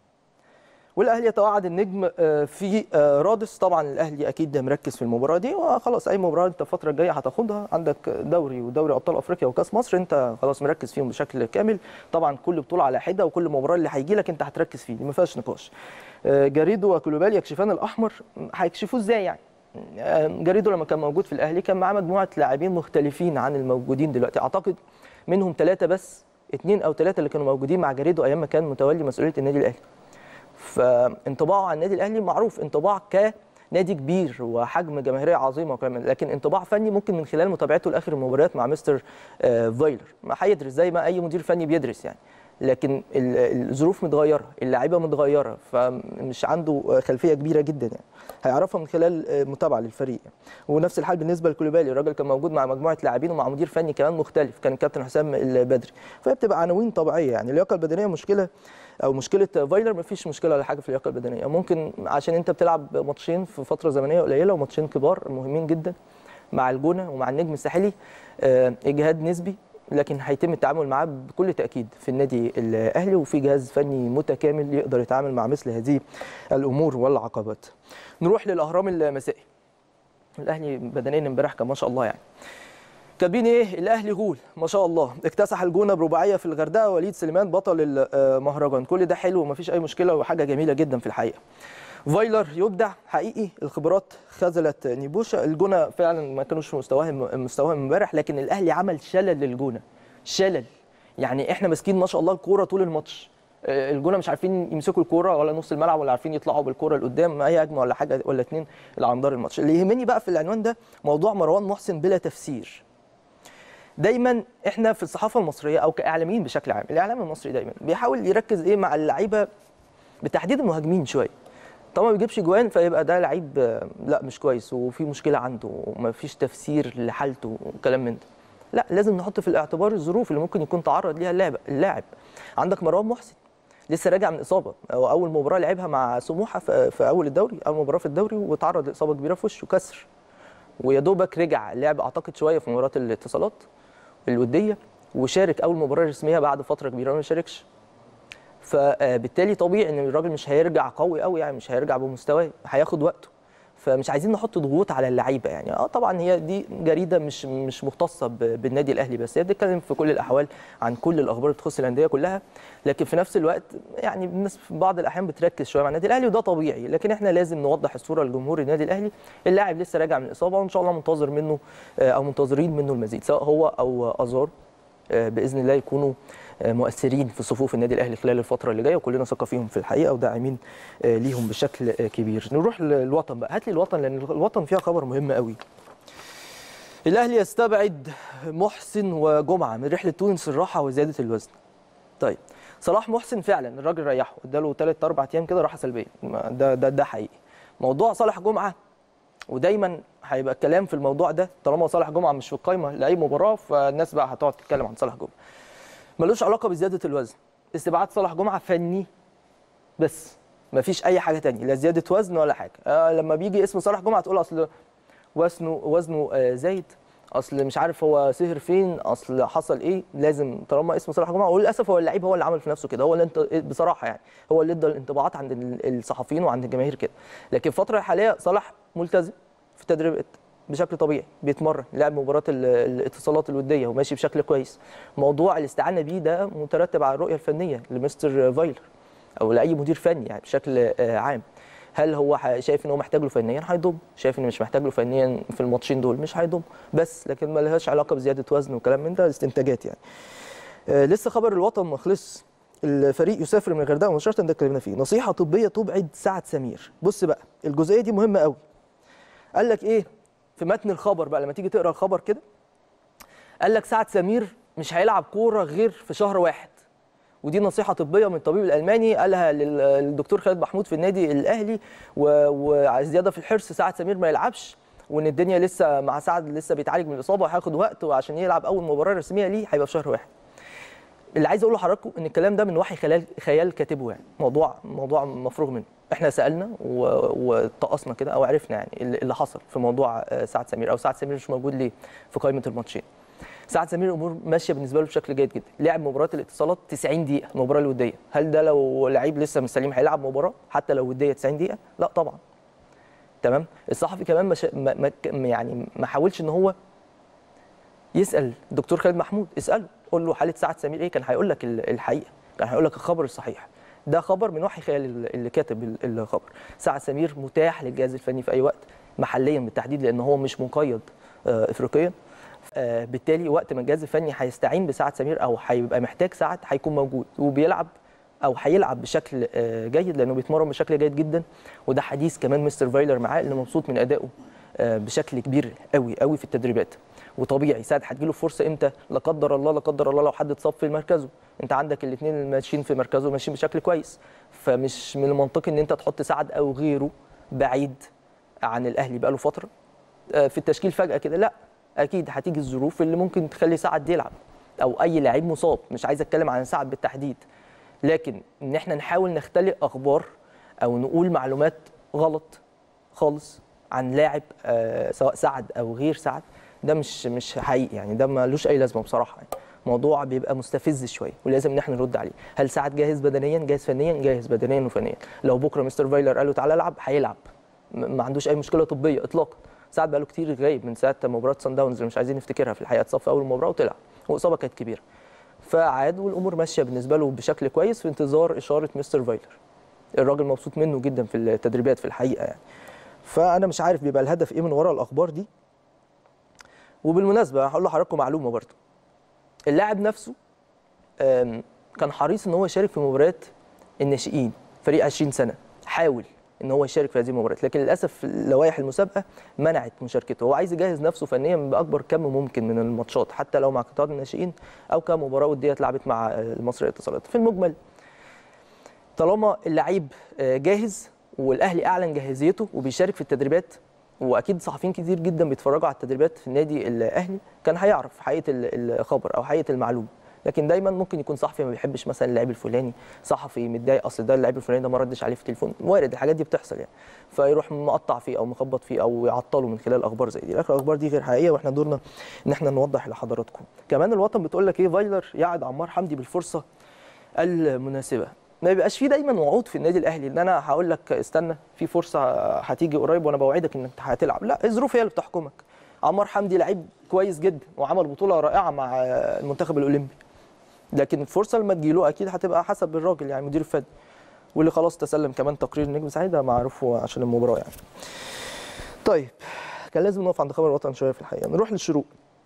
Speaker 1: والاهلي يتوعد النجم آه، في آه، رادس طبعا الاهلي اكيد مركز في المباراه دي وخلاص اي مباراه انت الفتره الجايه هتاخدها عندك دوري ودوري ابطال افريقيا وكاس مصر انت خلاص مركز فيهم بشكل كامل طبعا كل بطوله على حده وكل مباراه اللي هيجي لك انت هتركز فيه دي ما فيهاش نقاش آه، جاريدو وكلوبالي يكشفان الاحمر هيكشفوه ازاي يعني آه، جاريدو لما كان موجود في الاهلي كان معاه مجموعه لاعبين مختلفين عن الموجودين دلوقتي اعتقد منهم ثلاثه بس اثنين او ثلاثه اللي كانوا موجودين مع جاريدو ايام ما كان متولي مسؤوليه النادي الاهلي فانطباعه عن النادي الاهلي معروف انطباع كنادي كبير وحجم جماهيريه عظيمه وكمان لكن انطباع فني ممكن من خلال متابعته لاخر المباريات مع مستر آه، فايلر ما هيدرس زي ما اي مدير فني بيدرس يعني لكن ال- الظروف متغيره اللاعيبه متغيره فمش عنده آه، خلفيه كبيره جدا يعني هيعرفها من خلال آه، متابعه للفريق يعني. ونفس الحال بالنسبه لكوليبالي الراجل كان موجود مع مجموعه لاعبين ومع مدير فني كمان مختلف كان الكابتن حسام البدري فهي بتبقى عناوين طبيعيه يعني اللياقه البدنيه مشكله او مشكله فايلر ما فيش مشكله ولا حاجه في اللياقه البدنيه ممكن عشان انت بتلعب ماتشين في فتره زمنيه قليله وماتشين كبار مهمين جدا مع الجونه ومع النجم الساحلي آه، اجهاد نسبي لكن هيتم التعامل معاه بكل تاكيد في النادي الاهلي وفي جهاز فني متكامل يقدر يتعامل مع مثل هذه الامور والعقبات نروح للاهرام المسائي الاهلي بدنيا امبارح كان ما شاء الله يعني كاتبين ايه الاهلي غول ما شاء الله اكتسح الجونه برباعيه في الغردقه وليد سليمان بطل المهرجان كل ده حلو ومفيش اي مشكله وحاجه جميله جدا في الحقيقه فايلر يبدع حقيقي الخبرات خذلت نيبوشا الجونه فعلا ما كانوش في مستواهم مستواهم امبارح لكن الاهلي عمل شلل للجونه شلل يعني احنا ماسكين ما شاء الله الكوره طول الماتش آه، الجونه مش عارفين يمسكوا الكوره ولا نص الملعب ولا عارفين يطلعوا بالكوره لقدام اي هجمه ولا حاجه ولا اتنين اللي على مدار الماتش اللي يهمني بقى في العنوان ده موضوع مروان محسن بلا تفسير دايما احنا في الصحافه المصريه او كاعلاميين بشكل عام الاعلام المصري دايما بيحاول يركز ايه مع اللعيبه بتحديد المهاجمين شويه طبعا ما بيجيبش جوان فيبقى ده لعيب آه، لا مش كويس وفي مشكله عنده ومفيش تفسير لحالته وكلام من ده لا لازم نحط في الاعتبار الظروف اللي ممكن يكون تعرض ليها اللاعب اللاعب عندك مروان محسن لسه راجع من اصابه او اول مباراه لعبها مع سموحه في في اول الدوري اول مباراه في الدوري وتعرض لاصابه كبيره في وشه كسر ويا دوبك رجع لعب اعتقد شويه في مباراه الاتصالات الوديه وشارك اول مباراه رسميه بعد فتره كبيره ما شاركش فبالتالي طبيعي ان الراجل مش هيرجع قوي قوي يعني مش هيرجع بمستواه هياخد وقته فمش عايزين نحط ضغوط على اللعيبه يعني اه طبعا هي دي جريده مش مش مختصه ب- بالنادي الاهلي بس هي بتتكلم في كل الاحوال عن كل الاخبار اللي تخص الانديه كلها لكن في نفس الوقت يعني الناس في بعض الاحيان بتركز شويه مع النادي الاهلي وده طبيعي لكن احنا لازم نوضح الصوره لجمهور النادي الاهلي اللاعب لسه راجع من الاصابه وان شاء الله منتظر منه آه، او منتظرين منه المزيد سواء هو او ازار آه، باذن الله يكونوا آه، مؤثرين في صفوف النادي الاهلي خلال الفتره اللي جايه وكلنا ثقه فيهم في الحقيقه وداعمين آه، ليهم بشكل آه، كبير نروح للوطن بقى هات لي الوطن لان الوطن فيها خبر مهم قوي الاهلي يستبعد محسن وجمعه من رحله تونس الراحه وزياده الوزن طيب صلاح محسن فعلا الراجل ريحه اداله ثلاث اربع ايام كده راحه سلبيه ما- ده ده ده حقيقي موضوع صالح جمعه ودايما هيبقى الكلام في الموضوع ده طالما صالح جمعه مش في القايمه لاي مباراه فالناس بقى هتقعد تتكلم عن صالح جمعه ملوش علاقه بزياده الوزن استبعاد صالح جمعه فني بس مفيش اي حاجه تانية لا زياده وزن ولا حاجه آه لما بيجي اسم صالح جمعه تقول اصل وزنه وزنه آه زايد اصل مش عارف هو سهر فين اصل حصل ايه لازم طالما اسم صلاح جمعه وللاسف هو اللعيب هو اللي عمل في نفسه كده هو اللي انت بصراحه يعني هو اللي ادى الانطباعات عند ال- الصحفيين وعند الجماهير كده لكن الفتره الحاليه صلاح ملتزم في التدريبات بشكل طبيعي بيتمرن لعب مباراه ال- الاتصالات الوديه وماشي بشكل كويس موضوع الاستعانه بيه ده مترتب على الرؤيه الفنيه لمستر فايلر او لاي مدير فني يعني بشكل آه، عام هل هو ح- شايف ان هو محتاج له فنيا هيضم شايف ان مش محتاج له فنيا في الماتشين دول مش هيضم بس لكن ما لهاش علاقه بزياده وزن وكلام من ده استنتاجات يعني آه، لسه خبر الوطن ما خلص الفريق يسافر من الغردقه مباشره ده اتكلمنا فيه نصيحه طبيه تبعد سعد سمير بص بقى الجزئيه دي مهمه قوي قال لك ايه في متن الخبر بقى لما تيجي تقرا الخبر كده قال لك سعد سمير مش هيلعب كوره غير في شهر واحد ودي نصيحه طبيه من الطبيب الالماني قالها لل- للدكتور خالد محمود في النادي الاهلي و- وزياده في الحرص سعد سمير ما يلعبش وان الدنيا لسه مع سعد لسه بيتعالج من الاصابه وهياخد وقت وعشان يلعب اول مباراه رسميه ليه هيبقى في شهر واحد اللي عايز اقوله لحضراتكم ان الكلام ده من وحي خيال خيال كاتبه يعني موضوع موضوع مفروغ منه احنا سالنا و- واتقصنا كده او عرفنا يعني اللي اللي حصل في موضوع آه، سعد سمير او سعد سمير مش موجود ليه في قائمه الماتشين سعد سمير الامور ماشيه بالنسبه له بشكل جيد جدا لعب مباراه الاتصالات 90 دقيقه المباراه الوديه هل ده لو لعيب لسه مش سليم هيلعب مباراه حتى لو وديه 90 دقيقه لا طبعا تمام الصحفي كمان مش ما ما يعني ما حاولش ان هو يسال الدكتور خالد محمود اساله قول له حاله سعد سمير ايه كان هيقول لك ال- الحقيقه كان هيقول لك الخبر الصحيح ده خبر من وحي خيال ال- اللي كاتب ال- الخبر سعد سمير متاح للجهاز الفني في اي وقت محليا بالتحديد لان هو مش مقيد آه، افريقيا آه، بالتالي وقت ما الجهاز الفني هيستعين بسعد سمير او هيبقى محتاج سعد هيكون موجود وبيلعب او هيلعب بشكل آه، جيد لانه بيتمرن بشكل جيد جدا وده حديث كمان مستر فايلر معاه اللي مبسوط من ادائه آه، بشكل كبير قوي قوي في التدريبات وطبيعي سعد هتجيله فرصه امتى لا قدر الله لا قدر الله لو حد اتصاب في مركزه انت عندك الاثنين اللي ماشيين في مركزه ماشيين بشكل كويس فمش من المنطقي ان انت تحط سعد او غيره بعيد عن الاهلي بقاله فتره آه، في التشكيل فجاه كده لا اكيد هتيجي الظروف اللي ممكن تخلي سعد يلعب او اي لعيب مصاب مش عايز اتكلم عن سعد بالتحديد لكن ان احنا نحاول نختلق اخبار او نقول معلومات غلط خالص عن لاعب آه، سواء سعد او غير سعد ده مش مش حقيقي يعني ده ملوش اي لازمه بصراحه يعني موضوع بيبقى مستفز شويه ولازم ان احنا نرد عليه هل سعد جاهز بدنيا جاهز فنيا جاهز بدنيا وفنيا لو بكره مستر فايلر قال له تعالى العب هيلعب م- ما عندوش اي مشكله طبيه اطلاقا سعد بقاله كتير غايب من ساعه مباراه سان داونز اللي مش عايزين نفتكرها في الحقيقه اتصاب في اول مباراه وطلع واصابه كانت كبيره فعاد والامور ماشيه بالنسبه له بشكل كويس في انتظار اشاره مستر فايلر الراجل مبسوط منه جدا في التدريبات في الحقيقه يعني فانا مش عارف بيبقى الهدف ايه من ورا الاخبار دي وبالمناسبه هقول لحضراتكم معلومه برضه اللاعب نفسه آم، كان حريص ان هو يشارك في مباريات الناشئين فريق 20 سنه حاول ان هو يشارك في هذه المباريات لكن للاسف لوائح المسابقه منعت مشاركته هو عايز يجهز نفسه فنيا باكبر كم ممكن من الماتشات حتى لو مع قطاع الناشئين او كمباراه وديه اتلعبت مع المصري الاتصالات في المجمل طالما اللعيب آه، جاهز والاهلي اعلن جاهزيته وبيشارك في التدريبات واكيد صحفيين كتير جدا بيتفرجوا على التدريبات في النادي الاهلي كان هيعرف حقيقه ال- الخبر او حقيقه المعلومه لكن دايما ممكن يكون صحفي ما بيحبش مثلا اللاعب الفلاني صحفي متضايق اصل ده اللاعب الفلاني ده ما ردش عليه في التليفون وارد الحاجات دي بتحصل يعني فيروح مقطع فيه او مخبط فيه او يعطله من خلال اخبار زي دي لكن الاخبار دي غير حقيقيه واحنا دورنا ان احنا نوضح لحضراتكم كمان الوطن بتقول لك ايه فايلر يعد عمار حمدي بالفرصه المناسبه ما بيبقاش فيه دايما وعود في النادي الاهلي ان انا هقول لك استنى في فرصه هتيجي قريب وانا بوعدك انك هتلعب لا الظروف هي اللي بتحكمك عمار حمدي لعيب كويس جدا وعمل بطوله رائعه مع المنتخب الاولمبي لكن الفرصه لما تجيله اكيد هتبقى حسب الراجل يعني مدير الفني واللي خلاص تسلم كمان تقرير النجم سعيد ده معروف هو عشان المباراه يعني طيب كان لازم نقف عند خبر الوطن شويه في الحقيقه نروح للشروق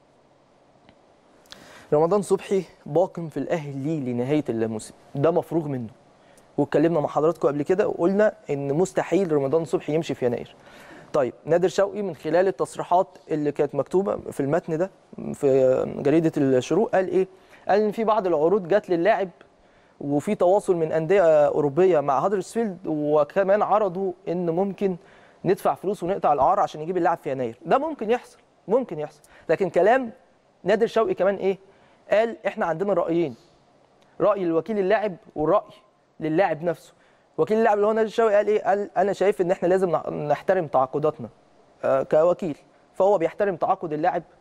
Speaker 1: رمضان صبحي باق في الاهلي لنهايه الموسم ده مفروغ منه واتكلمنا مع حضراتكم قبل كده وقلنا ان مستحيل رمضان صبحي يمشي في يناير طيب نادر شوقي من خلال التصريحات اللي كانت مكتوبه في المتن ده في جريده الشروق قال ايه قال ان في بعض العروض جات للاعب وفي تواصل من انديه اوروبيه مع هادرسفيلد وكمان عرضوا ان ممكن ندفع فلوس ونقطع الاعاره عشان يجيب اللاعب في يناير ده ممكن يحصل ممكن يحصل لكن كلام نادر شوقي كمان ايه قال احنا عندنا رايين راي الوكيل اللاعب والراي للاعب نفسه وكيل اللاعب اللي هو نادر شوقي قال ايه قال انا شايف ان احنا لازم نحترم تعاقداتنا آه كوكيل فهو بيحترم تعاقد اللاعب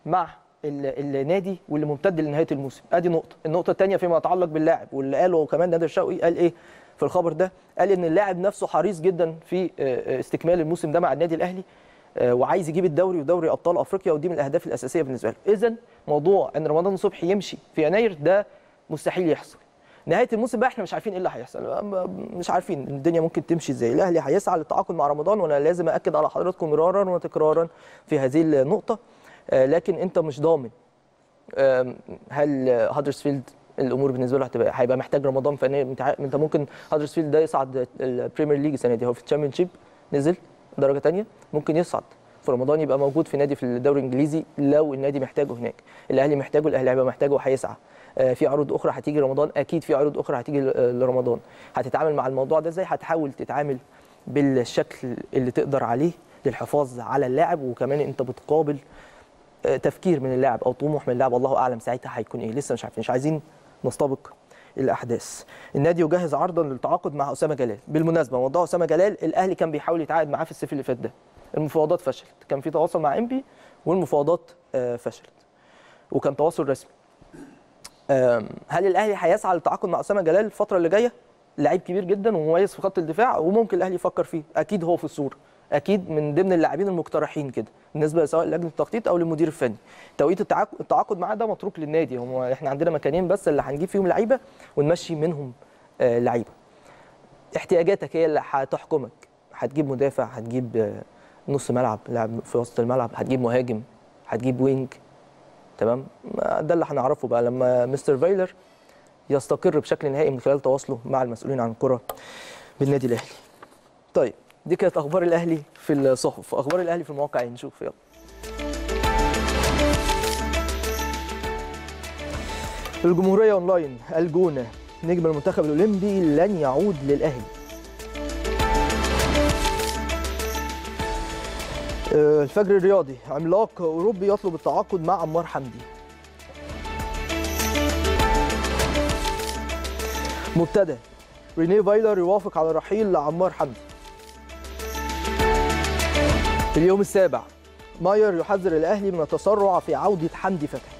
Speaker 1: مع ال- النادي واللي ممتد لنهايه الموسم ادي نقطه النقطه الثانيه فيما يتعلق باللاعب واللي قاله كمان نادر الشوقي قال ايه في الخبر ده قال ان اللاعب نفسه حريص جدا في آه، آه، استكمال الموسم ده مع النادي الاهلي آه، وعايز يجيب الدوري ودوري ابطال افريقيا ودي من الاهداف الاساسيه بالنسبه له اذا موضوع ان رمضان صبحي يمشي في يناير ده مستحيل يحصل نهايه الموسم بقى احنا مش عارفين ايه اللي هيحصل مش عارفين الدنيا ممكن تمشي ازاي الاهلي هيسعى للتعاقد مع رمضان وانا لازم اكد على حضراتكم مرارا وتكرارا في هذه النقطه آه، لكن انت مش ضامن آم، هل هادرسفيلد الامور بالنسبه له هتبقى هيبقى محتاج رمضان فني انت عا- انت ممكن هادرسفيلد ده يصعد البريمير ليج السنه دي هو في الشامبيون شيب نزل درجه تانية ممكن يصعد في رمضان يبقى موجود في نادي في الدوري الانجليزي لو النادي محتاجه هناك الاهلي محتاجه الاهلي هيبقى محتاجه وهيسعى آه، في عروض اخرى هتيجي رمضان اكيد في عروض اخرى هتيجي ل- لرمضان هتتعامل مع الموضوع ده ازاي هتحاول تتعامل بالشكل اللي تقدر عليه للحفاظ على اللاعب وكمان انت بتقابل آه، تفكير من اللاعب او طموح من اللاعب الله اعلم ساعتها هيكون ايه لسه مش عارفين مش عايزين نستبق الاحداث النادي يجهز عرضا للتعاقد مع اسامه جلال بالمناسبه موضوع اسامه جلال الاهلي كان بيحاول يتعاقد معاه في الصيف اللي فات ده المفاوضات فشلت كان في تواصل مع انبي والمفاوضات آه، فشلت وكان تواصل رسمي آم، هل الاهلي هيسعى للتعاقد مع اسامه جلال الفتره اللي جايه لعيب كبير جدا ومميز في خط الدفاع وممكن الاهلي يفكر فيه اكيد هو في الصوره اكيد من ضمن اللاعبين المقترحين كده بالنسبه سواء لجنه التخطيط او للمدير الفني توقيت التعاق- التعاقد معاه ده متروك للنادي هم احنا عندنا مكانين بس اللي هنجيب فيهم لعيبه ونمشي منهم آه، لعيبه احتياجاتك هي اللي هتحكمك هتجيب مدافع هتجيب آه، نص ملعب لاعب في وسط الملعب هتجيب مهاجم هتجيب وينج تمام ما ده اللي هنعرفه بقى لما مستر فايلر يستقر بشكل نهائي من خلال تواصله مع المسؤولين عن الكره بالنادي الاهلي طيب دي كانت اخبار الاهلي في الصحف اخبار الاهلي في المواقع إيه؟ نشوف يلا الجمهوريه اونلاين الجونه نجم المنتخب الاولمبي لن يعود للاهلي آه، الفجر الرياضي عملاق اوروبي يطلب التعاقد مع عمار حمدي مبتدا رينيه فايلر يوافق على رحيل عمار حمدي اليوم السابع ماير يحذر الاهلي من التسرع في عوده حمدي فتحي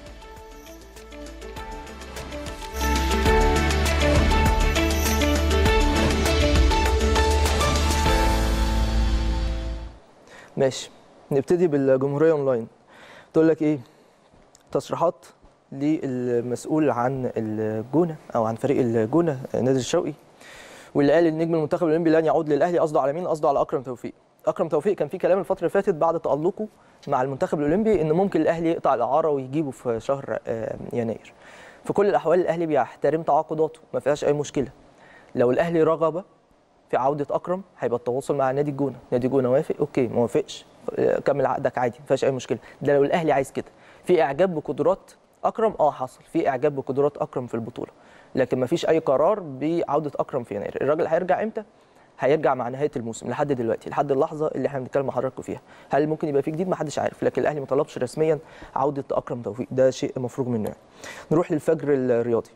Speaker 1: ماشي نبتدي بالجمهوريه اونلاين تقول لك ايه تصريحات للمسؤول عن الجونه او عن فريق الجونه نادر الشوقي واللي قال النجم المنتخب الاولمبي لن يعود للاهلي قصده على مين قصده على اكرم توفيق اكرم توفيق كان في كلام الفتره اللي فاتت بعد تالقه مع المنتخب الاولمبي ان ممكن الاهلي يقطع الاعاره ويجيبه في شهر آه، يناير في كل الاحوال الاهلي بيحترم تعاقداته ما فيهاش اي مشكله لو الاهلي رغب في عوده اكرم هيبقى التواصل مع نادي الجونه نادي الجونه وافق اوكي ما وافقش آه، كمل عقدك عادي ما فيهاش اي مشكله ده لو الاهلي عايز كده في اعجاب بقدرات اكرم اه حصل في اعجاب بقدرات اكرم في البطوله لكن ما فيش اي قرار بعوده اكرم في يناير الراجل هيرجع امتى هيرجع مع نهايه الموسم لحد دلوقتي لحد اللحظه اللي احنا بنتكلم مع حضراتكم فيها هل ممكن يبقى في جديد ما حدش عارف لكن الاهلي ما طلبش رسميا عوده اكرم توفيق ده شيء مفروغ منه يعني. نروح للفجر الرياضي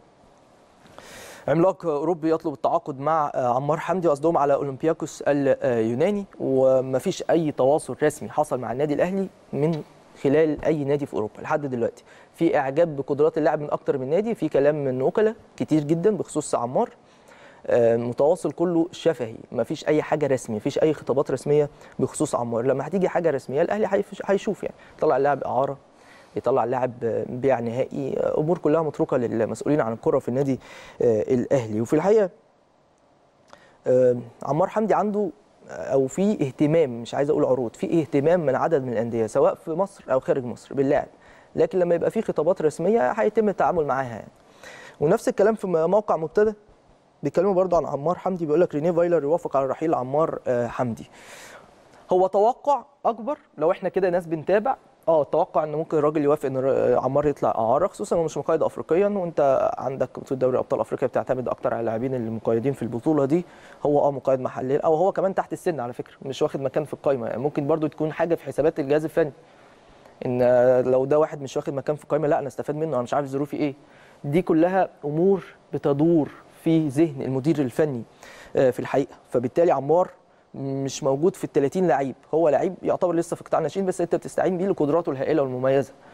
Speaker 1: عملاق اوروبي يطلب التعاقد مع عمار حمدي قصدهم على اولمبياكوس اليوناني ومفيش اي تواصل رسمي حصل مع النادي الاهلي من خلال اي نادي في اوروبا لحد دلوقتي في اعجاب بقدرات اللاعب من اكتر من نادي في كلام من وكلاء كتير جدا بخصوص عمار آه، متواصل كله شفهي مفيش اي حاجه رسميه مفيش اي خطابات رسميه بخصوص عمار لما هتيجي حاجه رسميه الاهلي هيف- هيشوف يعني يطلع اللاعب اعاره يطلع اللاعب آه، بيع نهائي آه، امور كلها متروكه للمسؤولين عن الكره في النادي آه، الاهلي وفي الحقيقه آه، عمار حمدي عنده او في اهتمام مش عايز اقول عروض في اهتمام من عدد من الانديه سواء في مصر او خارج مصر باللاعب لكن لما يبقى في خطابات رسميه هيتم التعامل معاها يعني ونفس الكلام في موقع مبتدأ بيتكلموا برضو عن عمار حمدي بيقول لك رينيه فايلر يوافق على رحيل عمار آه، حمدي هو توقع اكبر لو احنا كده ناس بنتابع اه توقع ان ممكن الراجل يوافق ان ر- عمار يطلع اعاره خصوصا انه مش مقيد افريقيا وانت عندك بطوله دوري ابطال افريقيا بتعتمد اكتر على اللاعبين المقيدين في البطوله دي هو اه مقيد محليا او هو كمان تحت السن على فكره مش واخد مكان في القائمه يعني ممكن برضو تكون حاجه في حسابات الجهاز الفني ان لو ده واحد مش واخد مكان في القائمه لا انا استفاد منه انا مش عارف ظروفي ايه دي كلها امور بتدور في ذهن المدير الفني آه، في الحقيقه فبالتالي عمار مش موجود في ال 30 لعيب هو لعيب يعتبر لسه في قطاع الناشئين بس انت بتستعين بيه لقدراته الهائله والمميزه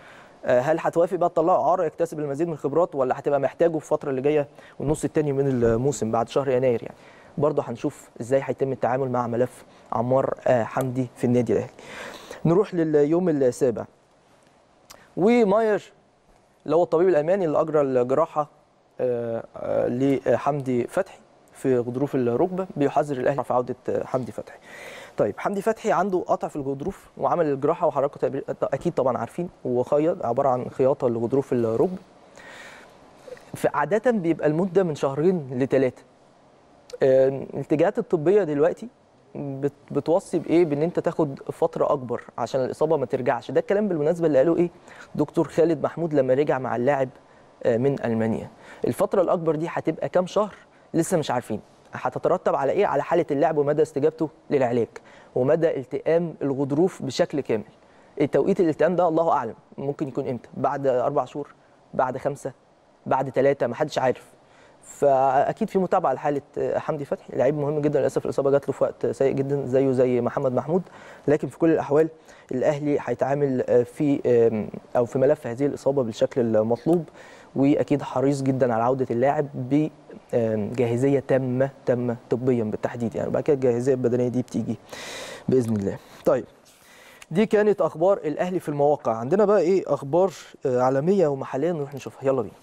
Speaker 1: آه، هل هتوافق بقى تطلعه اعاره يكتسب المزيد من الخبرات ولا هتبقى محتاجه في الفتره اللي جايه والنص الثاني من الموسم بعد شهر يناير يعني برضه هنشوف ازاي هيتم التعامل مع ملف عمار آه، حمدي في النادي الاهلي نروح لليوم السابع وماير اللي هو الطبيب الالماني اللي اجرى الجراحه آه، آه، لحمدي فتحي في غضروف الركبه بيحذر الاهلي في عوده آه، حمدي فتحي طيب حمدي فتحي عنده قطع في الغضروف وعمل الجراحه وحضراتكم تقريبا- اكيد طبعا عارفين هو خيط عباره عن خياطه لغضروف الركبه فعاده بيبقى المده من شهرين لثلاثه الاتجاهات الطبيه دلوقتي بت- بتوصي بايه بان انت تاخد فتره اكبر عشان الاصابه ما ترجعش ده الكلام بالمناسبه اللي قاله ايه دكتور خالد محمود لما رجع مع اللاعب آه، من المانيا الفتره الاكبر دي هتبقى كام شهر لسه مش عارفين هتترتب على ايه على حاله اللاعب ومدى استجابته للعلاج ومدى التئام الغضروف بشكل كامل التوقيت الالتئام ده الله اعلم ممكن يكون امتى بعد اربع شهور بعد خمسه بعد ثلاثه محدش عارف فاكيد في متابعه لحاله حمدي فتحي لعيب مهم جدا للاسف الاصابه جات له في وقت سيء جدا زيه زي محمد محمود لكن في كل الاحوال الاهلي هيتعامل في او في ملف هذه الاصابه بالشكل المطلوب واكيد حريص جدا على عوده اللاعب بجاهزيه تامه تامه طبيا بالتحديد يعني بعد كده الجاهزيه البدنيه دي بتيجي باذن الله طيب دي كانت اخبار الاهلي في المواقع عندنا بقى ايه اخبار آه، عالميه ومحليه نروح نشوفها يلا بينا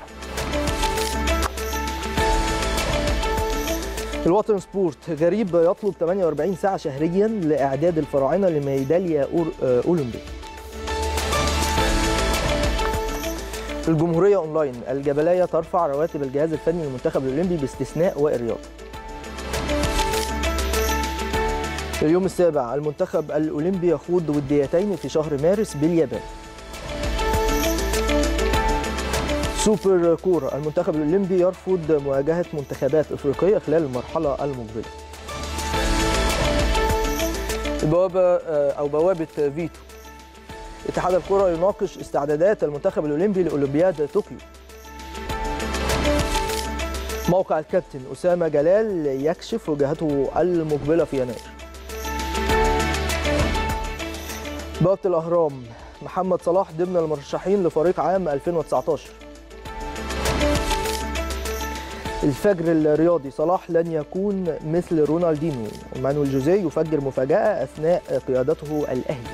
Speaker 1: الوطن سبورت غريب يطلب 48 ساعة شهريا لإعداد الفراعنة لميدالية أور- آه، أولمبية الجمهورية أونلاين الجبلية ترفع رواتب الجهاز الفني للمنتخب الأولمبي باستثناء وائل رياض اليوم السابع المنتخب الأولمبي يخوض وديتين في شهر مارس باليابان سوبر كورة المنتخب الأولمبي يرفض مواجهة منتخبات إفريقية خلال المرحلة المقبلة البوابة آه، أو بوابة فيتو اتحاد الكرة يناقش استعدادات المنتخب الأولمبي لأولمبياد طوكيو موقع الكابتن أسامة جلال يكشف وجهته المقبلة في يناير بوابة الأهرام محمد صلاح ضمن المرشحين لفريق عام 2019 الفجر الرياضي صلاح لن يكون مثل رونالدينيو مانويل جوزيه يفجر مفاجأة أثناء قيادته الأهلي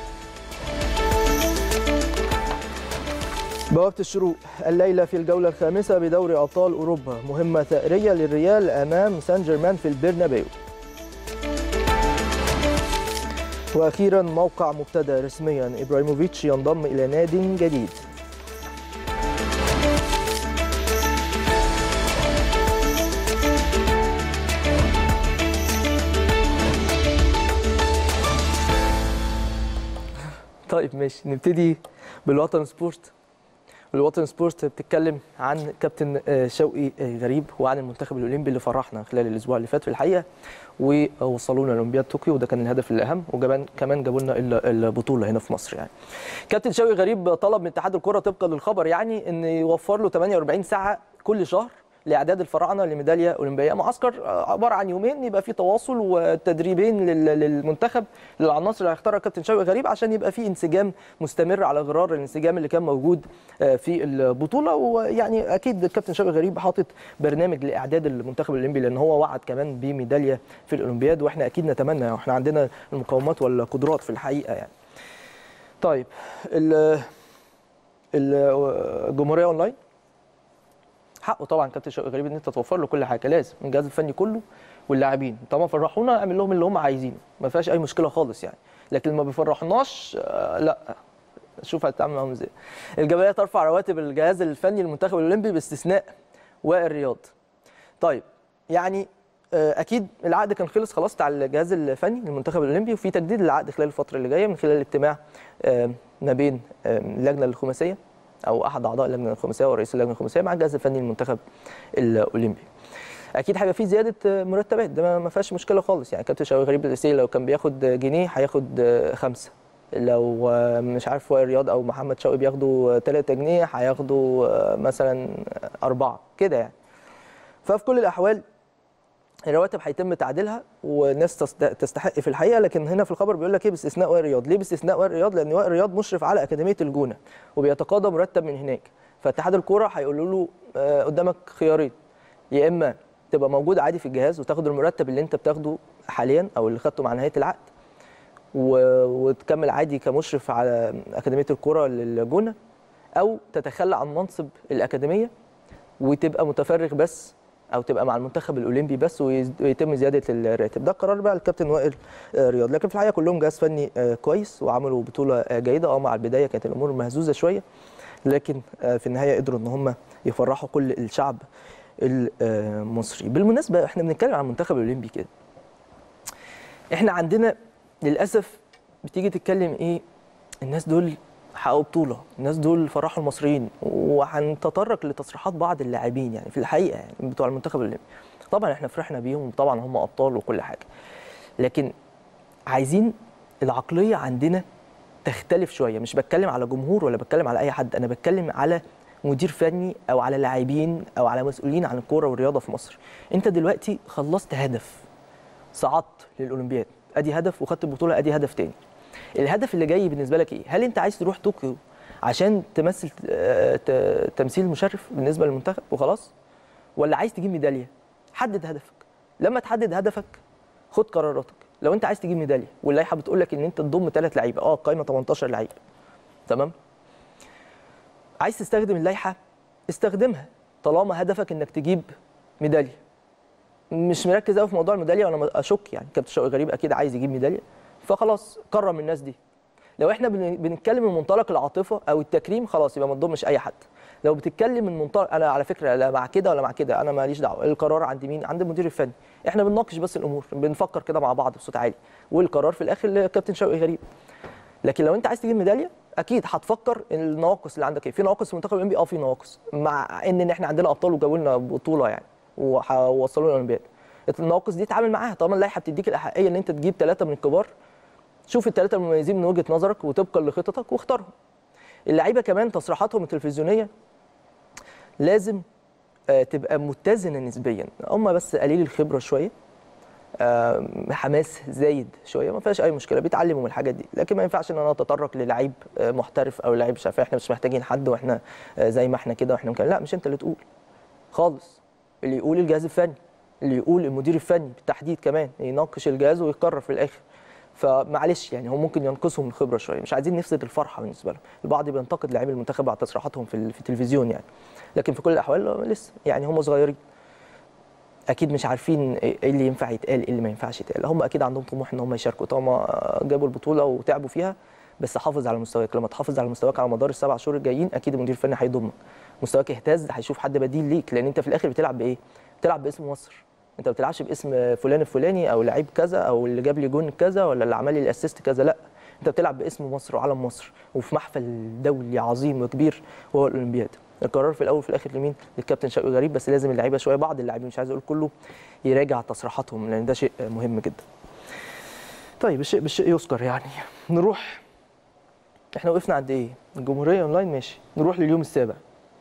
Speaker 1: بوابة الشروق الليلة في الجولة الخامسة بدوري أبطال أوروبا مهمة ثأرية للريال أمام سان جيرمان في البرنابيو وأخيرا موقع مبتدأ رسميا إبراهيموفيتش ينضم إلى ناد جديد طيب ماشي نبتدي بالوطن سبورت الوطن سبورت بتتكلم عن كابتن آه، شوقي آه، غريب وعن المنتخب الاولمبي اللي فرحنا خلال الاسبوع اللي فات في الحقيقه ووصلونا لاولمبياد طوكيو وده كان الهدف الاهم وكمان كمان جابوا لنا ال- البطوله هنا في مصر يعني. كابتن شوقي غريب طلب من اتحاد الكره طبقا للخبر يعني ان يوفر له 48 ساعه كل شهر لاعداد الفراعنه لميداليه اولمبيه معسكر آه، عباره عن يومين يبقى فيه تواصل وتدريبين لل- للمنتخب للعناصر اللي هيختارها كابتن شوقي غريب عشان يبقى فيه انسجام مستمر على غرار الانسجام اللي كان موجود آه، في البطوله ويعني اكيد الكابتن شوقي غريب حاطط برنامج لاعداد المنتخب الاولمبي لان هو وعد كمان بميداليه في الاولمبياد واحنا اكيد نتمنى واحنا عندنا المقومات والقدرات في الحقيقه يعني. طيب ال- ال- الجمهوريه اونلاين حقه طبعا كابتن شوقي غريب ان انت توفر له كل حاجه لازم الجهاز الفني كله واللاعبين طالما فرحونا اعمل لهم اللي هم عايزينه ما فيهاش اي مشكله خالص يعني لكن ما بيفرحناش آه، لا شوف هتتعامل معاهم ازاي الجمعيه ترفع رواتب الجهاز الفني للمنتخب الاولمبي باستثناء وائل رياض طيب يعني آه، اكيد العقد كان خلص خلاص بتاع الجهاز الفني للمنتخب الاولمبي وفي تجديد للعقد خلال الفتره اللي جايه من خلال اجتماع آه، ما بين آه، اللجنه الخماسيه او احد اعضاء اللجنه الخماسيه ورئيس اللجنه الخماسيه مع الجهاز الفني للمنتخب الاولمبي اكيد هيبقى في زياده آه، مرتبات ده ما- ما فيهاش مشكله خالص يعني كابتن شوقي غريب الاساسي لو كان بياخد جنيه هياخد آه، خمسه لو آه، مش عارف وائل رياض او محمد شوقي بياخدوا 3 جنيه هياخدوا آه، مثلا أربعة كده يعني ففي كل الأحوال الرواتب هيتم تعديلها وناس تست- تستحق في الحقيقه لكن هنا في الخبر بيقول لك ايه باستثناء وائل رياض ليه باستثناء وائل رياض لان وائل رياض مشرف على اكاديميه الجونه وبيتقاضى مرتب من هناك فاتحاد الكوره هيقولوا له آه، قدامك خيارين يا اما تبقى موجود عادي في الجهاز وتاخد المرتب اللي انت بتاخده حاليا او اللي خدته مع نهايه العقد و- وتكمل عادي كمشرف على اكاديميه الكوره للجونه او تتخلى عن منصب الاكاديميه وتبقى متفرغ بس او تبقى مع المنتخب الاولمبي بس ويز- ويتم زياده الراتب ده قرار بقى الكابتن وائل آه، رياض لكن في الحقيقه كلهم جهاز فني آه، كويس وعملوا بطوله آه، جيده اه مع البدايه كانت الامور مهزوزه شويه لكن آه، في النهايه قدروا ان هم يفرحوا كل الشعب المصري بالمناسبه احنا بنتكلم عن المنتخب الاولمبي كده احنا عندنا للاسف بتيجي تتكلم ايه الناس دول حققوا بطوله الناس دول فرحوا المصريين وهنتطرق لتصريحات بعض اللاعبين يعني في الحقيقه يعني بتوع المنتخب الاولمبي طبعا احنا فرحنا بيهم وطبعا هم ابطال وكل حاجه لكن عايزين العقليه عندنا تختلف شويه مش بتكلم على جمهور ولا بتكلم على اي حد انا بتكلم على مدير فني او على لاعبين او على مسؤولين عن الكوره والرياضه في مصر انت دلوقتي خلصت هدف صعدت للاولمبياد ادي هدف وخدت البطوله ادي هدف تاني الهدف اللي جاي بالنسبه لك ايه هل انت عايز تروح طوكيو عشان تمثل آه، ت- تمثيل مشرف بالنسبه للمنتخب وخلاص ولا عايز تجيب ميداليه حدد هدفك لما تحدد هدفك خد قراراتك لو انت عايز تجيب ميداليه واللائحه بتقول لك ان انت تضم ثلاث لعيبه اه القايمه 18 لعيب تمام عايز تستخدم اللائحه استخدمها طالما هدفك انك تجيب ميداليه مش مركز قوي في موضوع الميداليه وانا اشك يعني كابتن شوقي غريب اكيد عايز يجيب ميداليه فخلاص كرم الناس دي لو احنا بن- بنتكلم من منطلق العاطفه او التكريم خلاص يبقى ما تضمش اي حد لو بتتكلم من منطلق انا على فكره لا مع كده ولا مع كده انا ماليش دعوه القرار عند مين عند المدير الفني احنا بنناقش بس الامور بنفكر كده مع بعض بصوت عالي والقرار في الاخر لكابتن شوقي غريب لكن لو انت عايز تجيب ميداليه اكيد هتفكر النواقص اللي عندك ايه في نواقص في المنتخب الاولمبي اه في نواقص مع ان ان احنا عندنا ابطال وجابوا لنا بطوله يعني ووصلوا لنا الاولمبياد النواقص دي اتعامل معاها طالما اللائحه بتديك الاحقيه ان انت تجيب ثلاثه من الكبار شوف الثلاثه المميزين من وجهه نظرك وطبقا لخططك واختارهم اللعيبه كمان تصريحاتهم التلفزيونيه لازم آه، تبقى متزنه نسبيا هم بس قليل الخبره شويه آه، حماس زايد شويه ما فيهاش اي مشكله بيتعلموا من الحاجات دي لكن ما ينفعش ان انا اتطرق للعيب آه، محترف او لعيب مش عارف احنا مش محتاجين حد واحنا آه، زي ما احنا كده واحنا مكان لا مش انت اللي تقول خالص اللي يقول الجهاز الفني اللي يقول المدير الفني بالتحديد كمان يناقش الجهاز ويقرر في الاخر فمعلش يعني هو ممكن ينقصهم الخبره شويه مش عايزين نفسد الفرحه بالنسبه لهم البعض بينتقد لاعبي المنتخب على تصريحاتهم في ال- في التلفزيون يعني لكن في كل الاحوال آه، لسه يعني هم صغيرين اكيد مش عارفين ايه اللي ينفع يتقال ايه اللي ما ينفعش يتقال هم اكيد عندهم طموح ان هم يشاركوا طالما جابوا البطوله وتعبوا فيها بس حافظ على مستواك لما تحافظ على مستواك على مدار السبع شهور الجايين اكيد المدير الفني هيضمك مستواك يهتز هيشوف حد بديل ليك لان انت في الاخر بتلعب بايه بتلعب باسم مصر انت ما بتلعبش باسم فلان الفلاني او لعيب كذا او اللي جاب لي جون كذا ولا اللي عمل لي الاسيست كذا لا انت بتلعب باسم مصر وعلم مصر وفي محفل دولي عظيم وكبير وهو الاولمبياد القرار في الاول وفي الاخر لمين للكابتن شوقي غريب بس لازم اللعيبه شويه بعض اللاعبين مش عايز اقول كله يراجع تصريحاتهم لان ده شيء مهم جدا طيب الشيء بالشيء يذكر يعني نروح احنا وقفنا عند ايه الجمهوريه اونلاين ماشي نروح لليوم السابع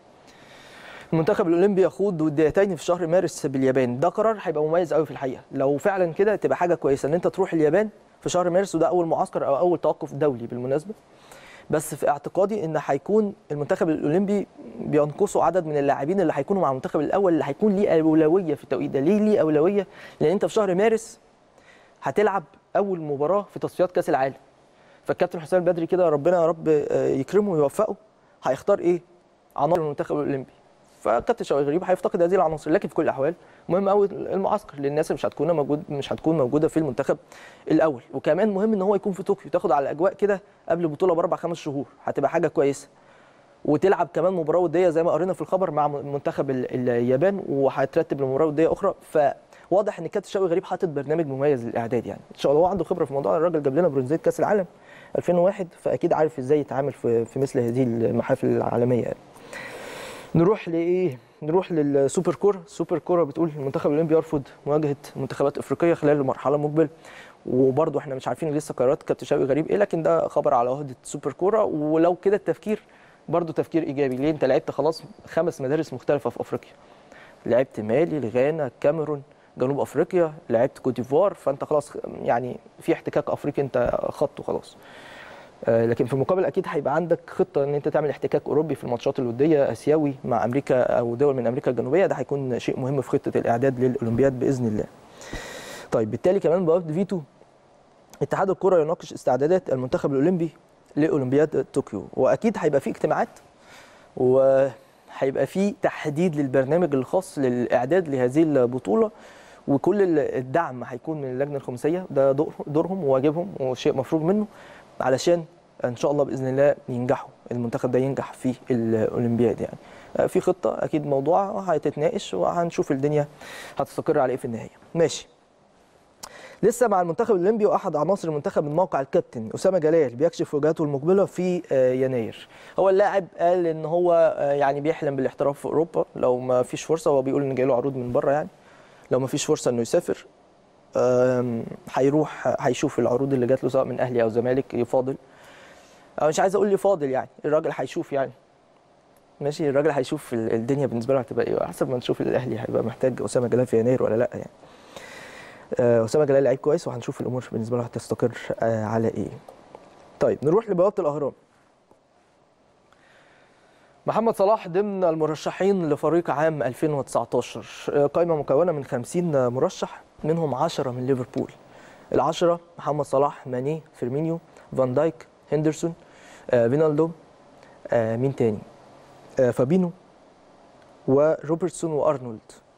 Speaker 1: المنتخب الاولمبي يخوض وديتين في شهر مارس باليابان ده قرار هيبقى مميز قوي في الحقيقه لو فعلا كده تبقى حاجه كويسه ان انت تروح اليابان في شهر مارس وده اول معسكر او اول توقف دولي بالمناسبه بس في اعتقادي ان هيكون المنتخب الاولمبي بينقصوا عدد من اللاعبين اللي هيكونوا مع المنتخب الاول اللي هيكون ليه اولويه في التوقيت ده ليه ليه اولويه لان انت في شهر مارس هتلعب اول مباراه في تصفيات كاس العالم فالكابتن حسام البدري كده ربنا يا رب آه، يكرمه ويوفقه هيختار ايه عناصر المنتخب الاولمبي فالكابتن شوقي غريب هيفتقد هذه العناصر لكن في كل الاحوال مهم قوي المعسكر للناس اللي مش هتكون موجود مش هتكون موجوده في المنتخب الاول وكمان مهم ان هو يكون في طوكيو تاخد على الاجواء كده قبل البطوله باربع خمس شهور هتبقى حاجه كويسه وتلعب كمان مباراه وديه زي ما قرينا في الخبر مع منتخب ال- اليابان وهترتب لمباراه وديه اخرى فواضح ان كابتن شوقي غريب حاطط برنامج مميز للاعداد يعني ان شاء الله هو عنده خبره في الموضوع الراجل جاب لنا برونزيه كاس العالم 2001 فاكيد عارف ازاي يتعامل في في مثل هذه المحافل العالميه يعني. نروح لايه نروح للسوبر كوره السوبر كوره بتقول المنتخب الاولمبي يرفض مواجهه منتخبات افريقيه خلال المرحله المقبله وبرضه احنا مش عارفين لسه قرارات كابتن شوقي غريب ايه لكن ده خبر على عهده سوبر كوره ولو كده التفكير برضه تفكير ايجابي ليه انت لعبت خلاص خمس مدارس مختلفه في افريقيا لعبت مالي الغانا الكاميرون جنوب افريقيا لعبت كوت ديفوار فانت خلاص يعني في احتكاك افريقي انت خدته خلاص آه، لكن في المقابل اكيد هيبقى عندك خطه ان انت تعمل احتكاك اوروبي في الماتشات الوديه اسيوي مع امريكا او دول من امريكا الجنوبيه ده هيكون شيء مهم في خطه الاعداد للاولمبياد باذن الله. طيب بالتالي كمان بوابه فيتو اتحاد الكره يناقش استعدادات المنتخب الاولمبي لاولمبياد طوكيو واكيد هيبقى في اجتماعات وهيبقى في تحديد للبرنامج الخاص للاعداد لهذه البطوله وكل ال- الدعم هيكون من اللجنه الخماسيه ده دور- دورهم وواجبهم وشيء مفروغ منه علشان ان شاء الله باذن الله ينجحوا المنتخب ده ينجح في الاولمبياد يعني آه، في خطه اكيد موضوع هتتناقش وهنشوف الدنيا هتستقر على ايه في النهايه ماشي لسه مع المنتخب الاولمبي واحد عناصر المنتخب من موقع الكابتن اسامه جلال بيكشف وجهاته المقبله في آه، يناير هو اللاعب قال ان هو آه، يعني بيحلم بالاحتراف في اوروبا لو ما فيش فرصه هو بيقول ان جاي له عروض من بره يعني لو ما فيش فرصه انه يسافر آم، هيروح هيشوف العروض اللي جات له سواء من اهلي او زمالك يفاضل أو مش عايز اقول يفاضل يعني الراجل هيشوف يعني ماشي الراجل هيشوف ال- الدنيا بالنسبه له هتبقى ايه حسب ما نشوف الاهلي هيبقى محتاج اسامه جلال في يناير ولا لا يعني آه، اسامه جلال لعيب كويس وهنشوف الامور بالنسبه له هتستقر آه، على ايه طيب نروح لبوابه الاهرام محمد صلاح ضمن المرشحين لفريق عام 2019 آه، قائمه مكونه من 50 مرشح منهم 10 من ليفربول العشرة محمد صلاح ماني فيرمينيو فان دايك هندرسون آه، فينالدو آه، مين تاني آه، فابينو وروبرتسون وارنولد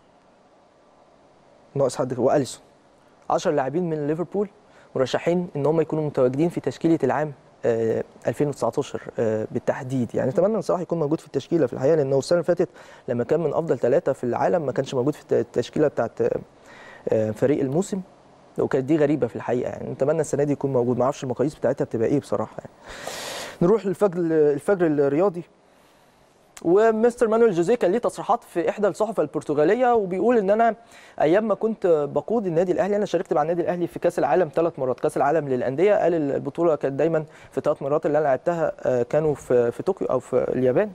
Speaker 1: ناقص حد واليسون 10 لاعبين من ليفربول مرشحين ان هم يكونوا متواجدين في تشكيله العام آه، 2019 آه، بالتحديد يعني اتمنى ان صلاح يكون موجود في التشكيله في الحقيقه لانه السنه اللي فاتت لما كان من افضل ثلاثه في العالم ما كانش موجود في الت- التشكيله بتاعت آه، آه، فريق الموسم وكانت دي غريبه في الحقيقه يعني نتمنى السنه دي يكون موجود ما اعرفش المقاييس بتاعتها بتبقى ايه بصراحه يعني نروح للفجر الفجر الرياضي ومستر مانويل جوزيه كان ليه تصريحات في احدى الصحف البرتغاليه وبيقول ان انا ايام ما كنت بقود النادي الاهلي انا شاركت مع النادي الاهلي في كاس العالم ثلاث مرات كاس العالم للانديه قال البطوله كانت دايما في ثلاث مرات اللي انا لعبتها آه، كانوا في في طوكيو او في اليابان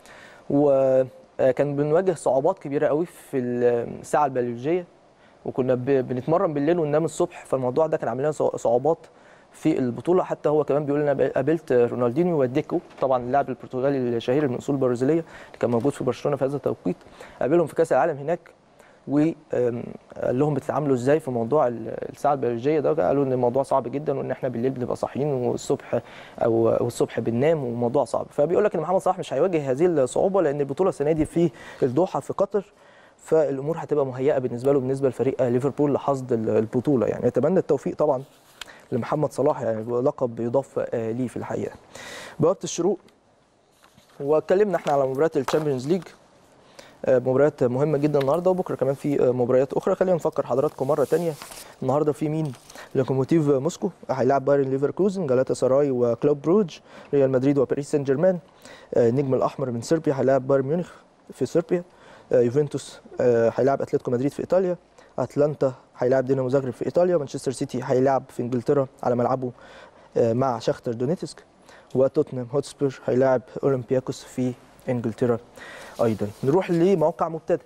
Speaker 1: وكان بنواجه صعوبات كبيره قوي في الساعه البيولوجيه وكنا ب- بنتمرن بالليل وننام الصبح فالموضوع ده كان عامل لنا صع- صعوبات في البطوله حتى هو كمان بيقول انا قابلت رونالدينيو وديكو طبعا اللاعب البرتغالي الشهير من اصول برازيليه اللي كان موجود في برشلونه في هذا التوقيت قابلهم في كاس العالم هناك وقال لهم بتتعاملوا ازاي في موضوع ال- الساعه البيولوجيه ده قالوا ان الموضوع صعب جدا وان احنا بالليل بنبقى صاحيين والصبح او والصبح بننام وموضوع صعب فبيقول لك ان محمد صلاح مش هيواجه هذه الصعوبه لان البطوله السنه دي في الدوحه في قطر فالامور هتبقى مهيئه بالنسبه له بالنسبه لفريق ليفربول لحصد البطوله يعني اتمنى التوفيق طبعا لمحمد صلاح يعني لقب بيضاف آه، ليه في الحقيقه بوابه الشروق واتكلمنا احنا على مباريات الشامبيونز ليج آه، مباريات مهمه جدا النهارده وبكره كمان في آه، مباريات اخرى خلينا نفكر حضراتكم مره تانية النهارده في مين لوكوموتيف موسكو هيلاعب بايرن ليفركوزن جالاتا سراي وكلوب بروج ريال مدريد وباريس سان جيرمان آه، النجم الاحمر من صربيا هيلاعب بايرن ميونخ في صربيا آه، يوفنتوس آه، هيلاعب اتلتيكو مدريد في ايطاليا اتلانتا هيلاعب دينامو زاغرب في ايطاليا مانشستر سيتي هيلاعب في انجلترا على ملعبه آه، مع شاختر دونيتسك وتوتنهام هوتسبير هيلاعب اولمبياكوس في انجلترا ايضا نروح لموقع مبتدأ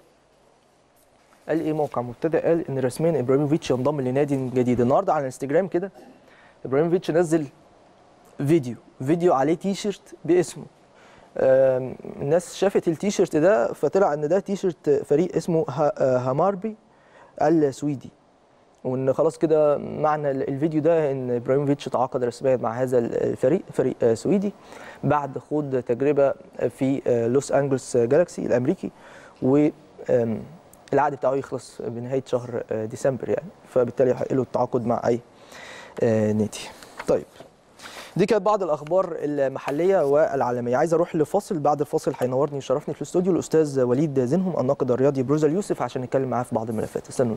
Speaker 1: قال ايه موقع مبتدأ قال ان رسميا ابراهيموفيتش ينضم لنادي جديد النهارده على الانستجرام كده ابراهيموفيتش نزل فيديو فيديو عليه تي شيرت باسمه آم، الناس شافت التي شيرت ده فطلع ان ده تي شيرت فريق اسمه ها- آه، هاماربي السويدي وان خلاص كده معنى ال- الفيديو ده ان ابراهيموفيتش تعاقد رسميا مع هذا الفريق فريق آه، سويدي بعد خوض تجربه في آه، لوس انجلوس جالاكسي الامريكي و آم، العقد بتاعه يخلص بنهايه شهر آه، ديسمبر يعني فبالتالي هيحق له التعاقد مع اي آه، نادي طيب دي كانت بعض الاخبار المحليه والعالميه عايز اروح لفاصل بعد الفاصل هينورني ويشرفني في الاستوديو الاستاذ وليد زينهم الناقد الرياضي بروزا اليوسف عشان نتكلم معاه في بعض الملفات استنونا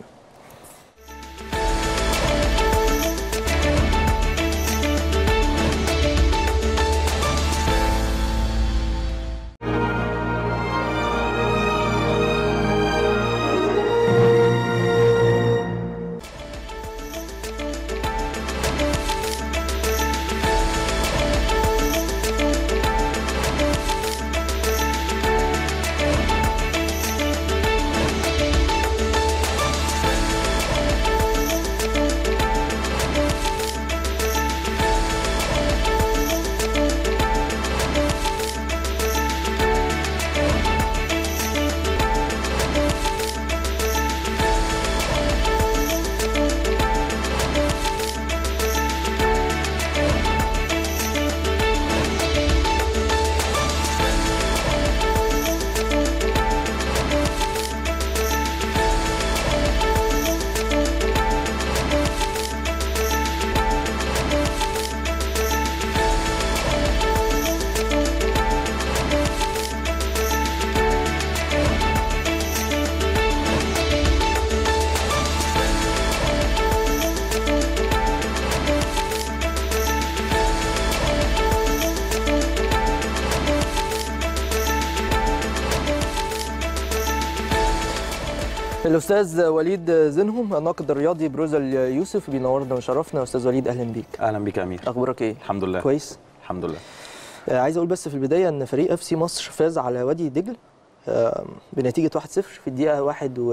Speaker 1: الاستاذ وليد زينهم الناقد الرياضي بروزل يوسف بينورنا وشرفنا استاذ وليد اهلا بيك
Speaker 4: اهلا بيك يا امير
Speaker 1: اخبارك ايه
Speaker 4: الحمد لله
Speaker 1: كويس
Speaker 4: الحمد لله
Speaker 1: آه، عايز اقول بس في البدايه ان فريق اف سي مصر فاز على وادي دجله آه، بنتيجه 1-0 في الدقيقه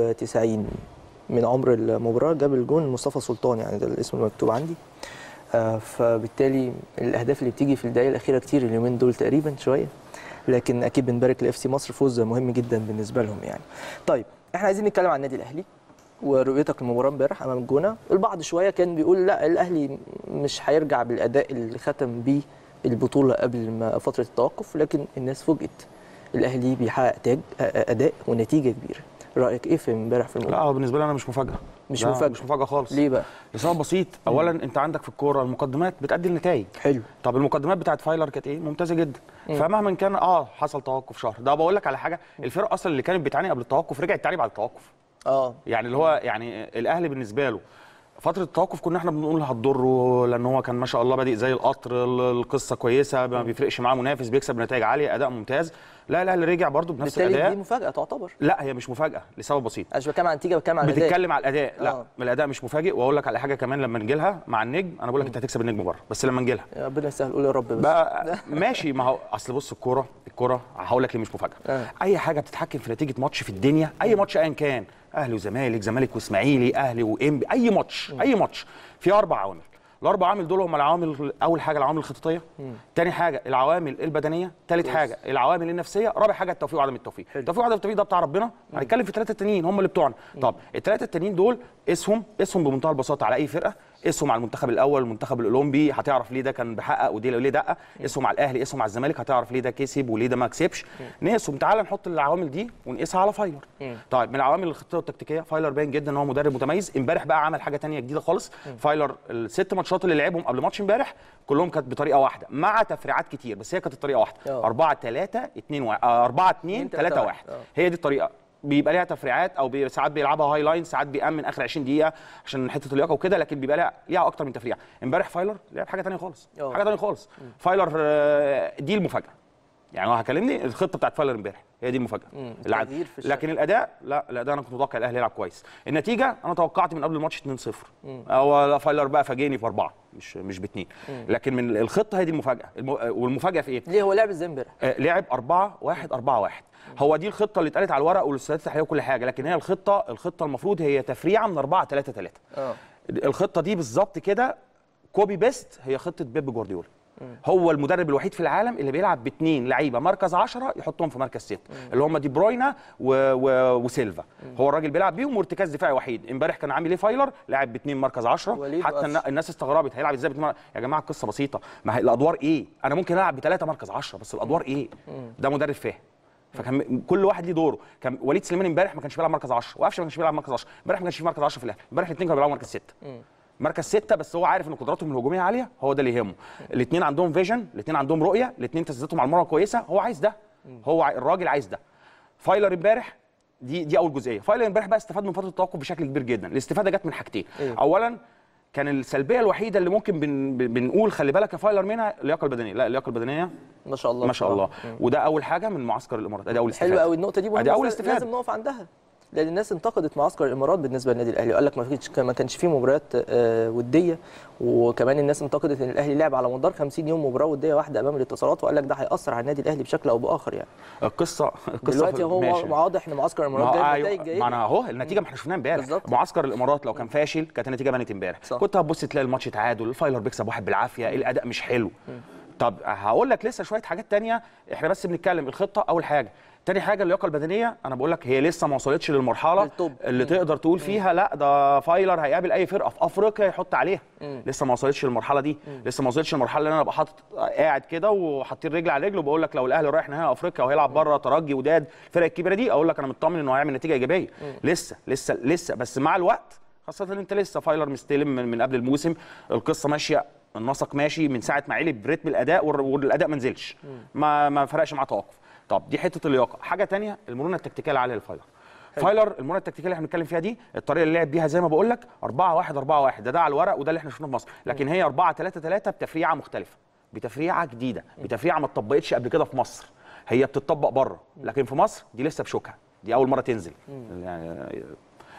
Speaker 1: 91 من عمر المباراه جاب الجون مصطفى سلطان يعني ده الاسم المكتوب عندي آه، فبالتالي الاهداف اللي بتيجي في الدقائق الاخيره كتير اليومين دول تقريبا شويه لكن اكيد بنبارك لاف سي مصر فوز مهم جدا بالنسبه لهم يعني طيب احنا عايزين نتكلم عن النادي الاهلي ورؤيتك للمباراه امبارح امام الجونه البعض شويه كان بيقول لا الاهلي مش هيرجع بالاداء اللي ختم بيه البطوله قبل ما فتره التوقف لكن الناس فوجئت الاهلي بيحقق تاج اداء ونتيجه كبيره رايك ايه في امبارح في
Speaker 4: لا
Speaker 1: المباراه
Speaker 4: هو بالنسبه لي انا مش مفاجاه
Speaker 1: مش
Speaker 4: لا،
Speaker 1: مفاجأة.
Speaker 4: مش مفاجاه خالص
Speaker 1: ليه بقى
Speaker 4: لسبب بسيط اولا انت عندك في الكوره المقدمات بتادي النتائج
Speaker 1: حلو
Speaker 4: طب المقدمات بتاعت فايلر كانت ايه ممتازه جدا فمهما كان اه حصل توقف شهر ده بقول لك على حاجه الفرق اصلا اللي كانت بتعاني قبل التوقف رجعت تعاني بعد التوقف
Speaker 1: اه
Speaker 4: يعني اللي هو يعني الاهلي بالنسبه له فتره التوقف كنا احنا بنقول هتضره لان هو كان ما شاء الله بادئ زي القطر ال- القصه كويسه ما بيفرقش معاه منافس بيكسب نتائج عاليه اداء ممتاز لا لا اللي رجع برده بنفس
Speaker 1: بالتالي دي
Speaker 4: الاداء
Speaker 1: مفاجاه تعتبر
Speaker 4: لا هي مش مفاجاه لسبب بسيط
Speaker 1: انا مش بتكلم عن النتيجه بتكلم عن الاداء
Speaker 4: بتتكلم على الاداء لا
Speaker 1: آه.
Speaker 4: الاداء مش مفاجئ واقول لك على حاجه كمان لما نجي لها مع النجم انا بقول لك انت هتكسب النجم بره بس لما نجي لها
Speaker 1: يا ربنا يسهل قول يا رب بس
Speaker 4: بقى ماشي ما هو اصل بص الكوره الكوره هقول لك ليه مش مفاجاه
Speaker 1: آه.
Speaker 4: اي حاجه بتتحكم في نتيجه ماتش في الدنيا اي ماتش ايا كان اهلي وزمالك زمالك واسماعيلي اهلي وانبي اي ماتش اي ماتش في اربع عوامل الاربع عوامل دول هم العوامل اول حاجه العوامل الخططيه تاني حاجه العوامل البدنيه تالت حاجه العوامل النفسيه رابع حاجه التوفيق وعدم التوفيق التوفيق وعدم التوفيق ده بتاع ربنا هنتكلم في الثلاثه التانيين هم اللي بتوعنا طب الثلاثه التانيين دول اسهم اسهم بمنتهى البساطه على اي فرقه اسهم على المنتخب الاول المنتخب الاولمبي هتعرف ليه ده كان بيحقق ودي ليه دقه اسهم على الاهلي اسهم على الزمالك هتعرف ليه ده كسب وليه ده ما كسبش نقسم تعال نحط العوامل دي ونقيسها على فايلر طيب من العوامل الخطيه والتكتيكيه فايلر باين جدا ان هو مدرب متميز امبارح بقى عمل حاجه تانية جديده خالص فايلر الست ماتشات اللي لعبهم قبل ماتش امبارح كلهم كانت بطريقه واحده مع تفريعات كتير بس هي كانت الطريقه واحده
Speaker 1: آه.
Speaker 4: 4 3 2 1 4 2 3 1
Speaker 1: آه.
Speaker 4: هي دي الطريقه بيبقى ليها تفريعات او بي ساعات بيلعبها هاي لاين ساعات بيامن اخر 20 دقيقه عشان حته اللياقه وكده لكن بيبقى ليها ليها اكتر من تفريعه امبارح فايلر لعب حاجه تانية خالص
Speaker 1: أه.
Speaker 4: حاجه تانية خالص فايلر آه، دي المفاجاه يعني هو هكلمني الخطه بتاعت فايلر امبارح هي دي المفاجاه اللي عندي.
Speaker 1: التغيير في الشكل.
Speaker 4: لكن الاداء لا الاداء انا كنت متوقع الاهلي يلعب كويس النتيجه انا توقعت من قبل الماتش 2-0 هو لا فايلر بقى فاجئني في اربعه مش مش باثنين لكن من الخطه هي دي المفاجاه الم... والمفاجاه في ايه؟
Speaker 1: ليه هو لعب ازاي امبارح
Speaker 4: آه، لعب 4 1 4 1 هو دي الخطه اللي اتقالت على الورق والاستاذات التحليليه وكل حاجه لكن هي الخطه الخطه المفروض هي تفريعه من 4 3 3
Speaker 1: اه
Speaker 4: الخطه دي بالظبط كده كوبي بيست هي خطه بيب جوارديولا هو المدرب الوحيد في العالم اللي بيلعب باثنين لعيبه مركز 10 يحطهم في مركز 6 اللي هم دي بروينا و... و... وسيلفا هو الراجل بيلعب بيهم وارتكاز دفاعي وحيد امبارح كان عامل ايه فايلر لاعب باثنين مركز 10
Speaker 1: وليد
Speaker 4: حتى
Speaker 1: وقفش.
Speaker 4: النا- الناس استغربت هيلعب ازاي باتنين مر- يا جماعه القصه بسيطه ما هي الادوار ايه انا ممكن العب بثلاثه مركز 10 بس الادوار ايه ده مدرب فاهم فكان كل واحد ليه دوره كان وليد سليمان امبارح ما كانش بيلعب مركز 10 وقفشه ما كانش بيلعب مركز 10 امبارح ما كانش في مركز 10 في الاهلي امبارح الاثنين كانوا بيلعبوا مركز 6 مركز ستة بس هو عارف ان قدراتهم الهجوميه عاليه هو ده اللي يهمه الاثنين عندهم فيجن الاثنين عندهم رؤيه الاثنين تسديداتهم على المرمى كويسه هو عايز ده هو ع- الراجل عايز ده فايلر امبارح دي دي اول جزئيه فايلر امبارح بقى استفاد من فتره التوقف بشكل كبير جدا الاستفاده جت من حاجتين
Speaker 1: إيه؟
Speaker 4: اولا كان السلبيه الوحيده اللي ممكن بن بن- بنقول خلي بالك يا فايلر منها اللياقه البدنيه لا اللياقه البدنيه
Speaker 1: ما شاء الله
Speaker 4: ما شاء الله
Speaker 1: بصراحة.
Speaker 4: وده اول حاجه من معسكر الامارات ادي اول استفاده
Speaker 1: حلو قوي النقطه دي مهمه
Speaker 4: ادي اول
Speaker 1: بس
Speaker 4: استفاده
Speaker 1: لازم نقف عندها لان الناس انتقدت معسكر الامارات بالنسبه للنادي الاهلي وقال لك ما فيش ما كانش فيه مباريات آه، وديه وكمان الناس انتقدت ان الاهلي لعب على مدار 50 يوم مباراه وديه واحده امام الاتصالات وقال لك ده هياثر على النادي الاهلي بشكل او باخر يعني
Speaker 4: القصه القصه
Speaker 1: دلوقتي
Speaker 4: في-
Speaker 1: هو
Speaker 4: ماشي.
Speaker 1: واضح ان معسكر الامارات
Speaker 4: ما
Speaker 1: جايب
Speaker 4: أيوة،
Speaker 1: نتائج
Speaker 4: ما
Speaker 1: جيده
Speaker 4: انا اهو النتيجه ما احنا شفناها امبارح
Speaker 1: بالظبط.
Speaker 4: معسكر الامارات لو كان فاشل كانت النتيجه بانت امبارح
Speaker 1: صح.
Speaker 4: كنت هتبص تلاقي الماتش تعادل الفايلر بيكسب واحد بالعافيه الاداء مش حلو طب هقول لك لسه شويه حاجات تانية احنا بس بنتكلم الخطه اول حاجه تاني حاجه اللياقه البدنيه انا بقول لك هي لسه ما وصلتش للمرحله
Speaker 1: للتوب.
Speaker 4: اللي تقدر تقول فيها لا ده فايلر هيقابل اي فرقه في افريقيا يحط عليها لسه ما وصلتش للمرحله دي لسه ما وصلتش للمرحله اللي انا ابقى حاطط قاعد كده وحاطين رجل على رجل وبقول لك لو الاهلي رايح نهائي افريقيا وهيلعب بره ترجي وداد الفرق الكبيره دي اقول لك انا مطمن انه هيعمل نتيجه ايجابيه لسه لسه لسه بس مع الوقت خاصه ان انت لسه فايلر مستلم من, من قبل الموسم القصه ماشيه النسق ماشي من ساعه ما علي بريتم الاداء والر- والاداء ما نزلش ما ما فرقش معاه توقف طب دي حته اللياقه حاجه تانية المرونه التكتيكيه العاليه لفايلر فايلر المرونه التكتيكيه اللي احنا بنتكلم فيها دي الطريقه اللي لعب بيها زي ما بقول لك 4 1 4 1 ده ده على الورق وده اللي احنا شفناه في مصر لكن هي 4 3 3 بتفريعه مختلفه بتفريعه جديده بتفريعه ما اتطبقتش قبل كده في مصر هي بتطبق بره لكن في مصر دي لسه بشوكها دي اول مره تنزل يعني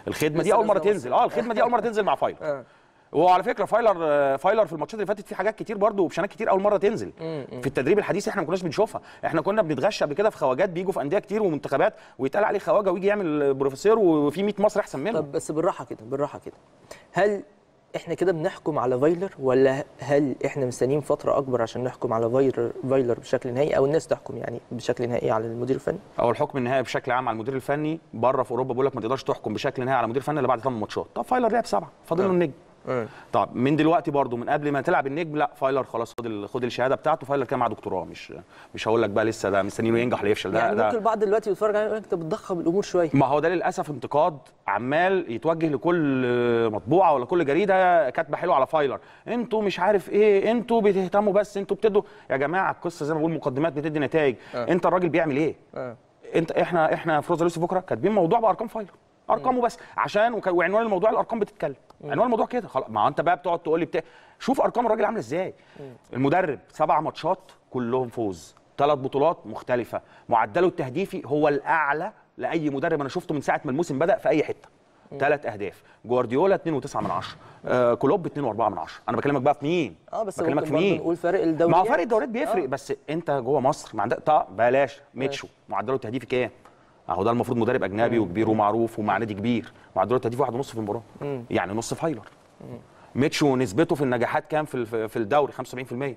Speaker 4: الخدمه دي
Speaker 1: لسه
Speaker 4: اول مره
Speaker 1: نازلة
Speaker 4: تنزل اه الخدمه دي اول مره تنزل مع فايلر
Speaker 1: آه.
Speaker 4: وعلى فكره فايلر آه، فايلر في الماتشات اللي فاتت في حاجات كتير برضه اوبشنات كتير اول مره تنزل في التدريب الحديث احنا ما كناش بنشوفها احنا كنا بنتغش قبل كده في خواجات بيجوا في انديه كتير ومنتخبات ويتقال عليه خواجه ويجي يعمل بروفيسور وفي 100 مصر احسن منه
Speaker 1: طب بس بالراحه كده بالراحه كده هل احنا كده بنحكم على فايلر ولا هل احنا مستنيين فتره اكبر عشان نحكم على فايلر فايلر بشكل نهائي او الناس تحكم يعني بشكل نهائي على المدير الفني
Speaker 4: او الحكم النهائي بشكل عام على المدير الفني بره في اوروبا بيقول لك ما تقدرش تحكم بشكل نهائي على المدير الفني الا بعد 8 ماتشات طب فايلر لعب سبعه فاضل له النجم طب من دلوقتي برضو من قبل ما تلعب النجم لا فايلر خلاص خد ال- خد الشهاده بتاعته فايلر كان مع دكتوراه مش مش هقول لك بقى لسه ده مستنيينه ينجح ولا يفشل ده,
Speaker 1: يعني
Speaker 4: ده
Speaker 1: ممكن البعض دلوقتي بيتفرج عليه يقول لك انت بتضخم الامور شويه
Speaker 4: ما هو ده للاسف انتقاد عمال يتوجه لكل مطبوعه ولا كل جريده كاتبه حلو على فايلر انتوا مش عارف ايه انتوا بتهتموا بس انتوا بتدوا يا جماعه القصه زي ما بقول مقدمات بتدي نتائج انت الراجل بيعمل ايه
Speaker 1: آه.
Speaker 4: انت احنا احنا في روزا يوسف بكره كاتبين موضوع بارقام فايلر ارقامه بس عشان وك- وعنوان الموضوع الارقام بتتكلم عنوان الموضوع كده خلاص ما هو انت بقى بتقعد تقول لي بتاع شوف ارقام الراجل عامله ازاي المدرب سبع ماتشات كلهم فوز ثلاث بطولات مختلفه معدله التهديفي هو الاعلى لاي مدرب انا شفته من ساعه ما الموسم بدا في اي حته ثلاث اهداف جوارديولا 2.9 من 10 آه كلوب 2.4 من 10 انا بكلمك بقى في مين
Speaker 1: اه بس
Speaker 4: بكلمك
Speaker 1: ممكن
Speaker 4: في
Speaker 1: برضه
Speaker 4: مين
Speaker 1: نقول فرق الدوريات
Speaker 4: ما هو فرق الدوريات بيفرق
Speaker 1: آه.
Speaker 4: بس انت جوه مصر ما عندك طب بلاش ميتشو معدله التهديفي كام؟ اهو ده المفروض مدرب اجنبي وكبير ومعروف ومع نادي كبير معدله التهديفي واحد ونص في المباراه يعني نص فايلر ميتشو نسبته في النجاحات كام في الف- في الدوري 75%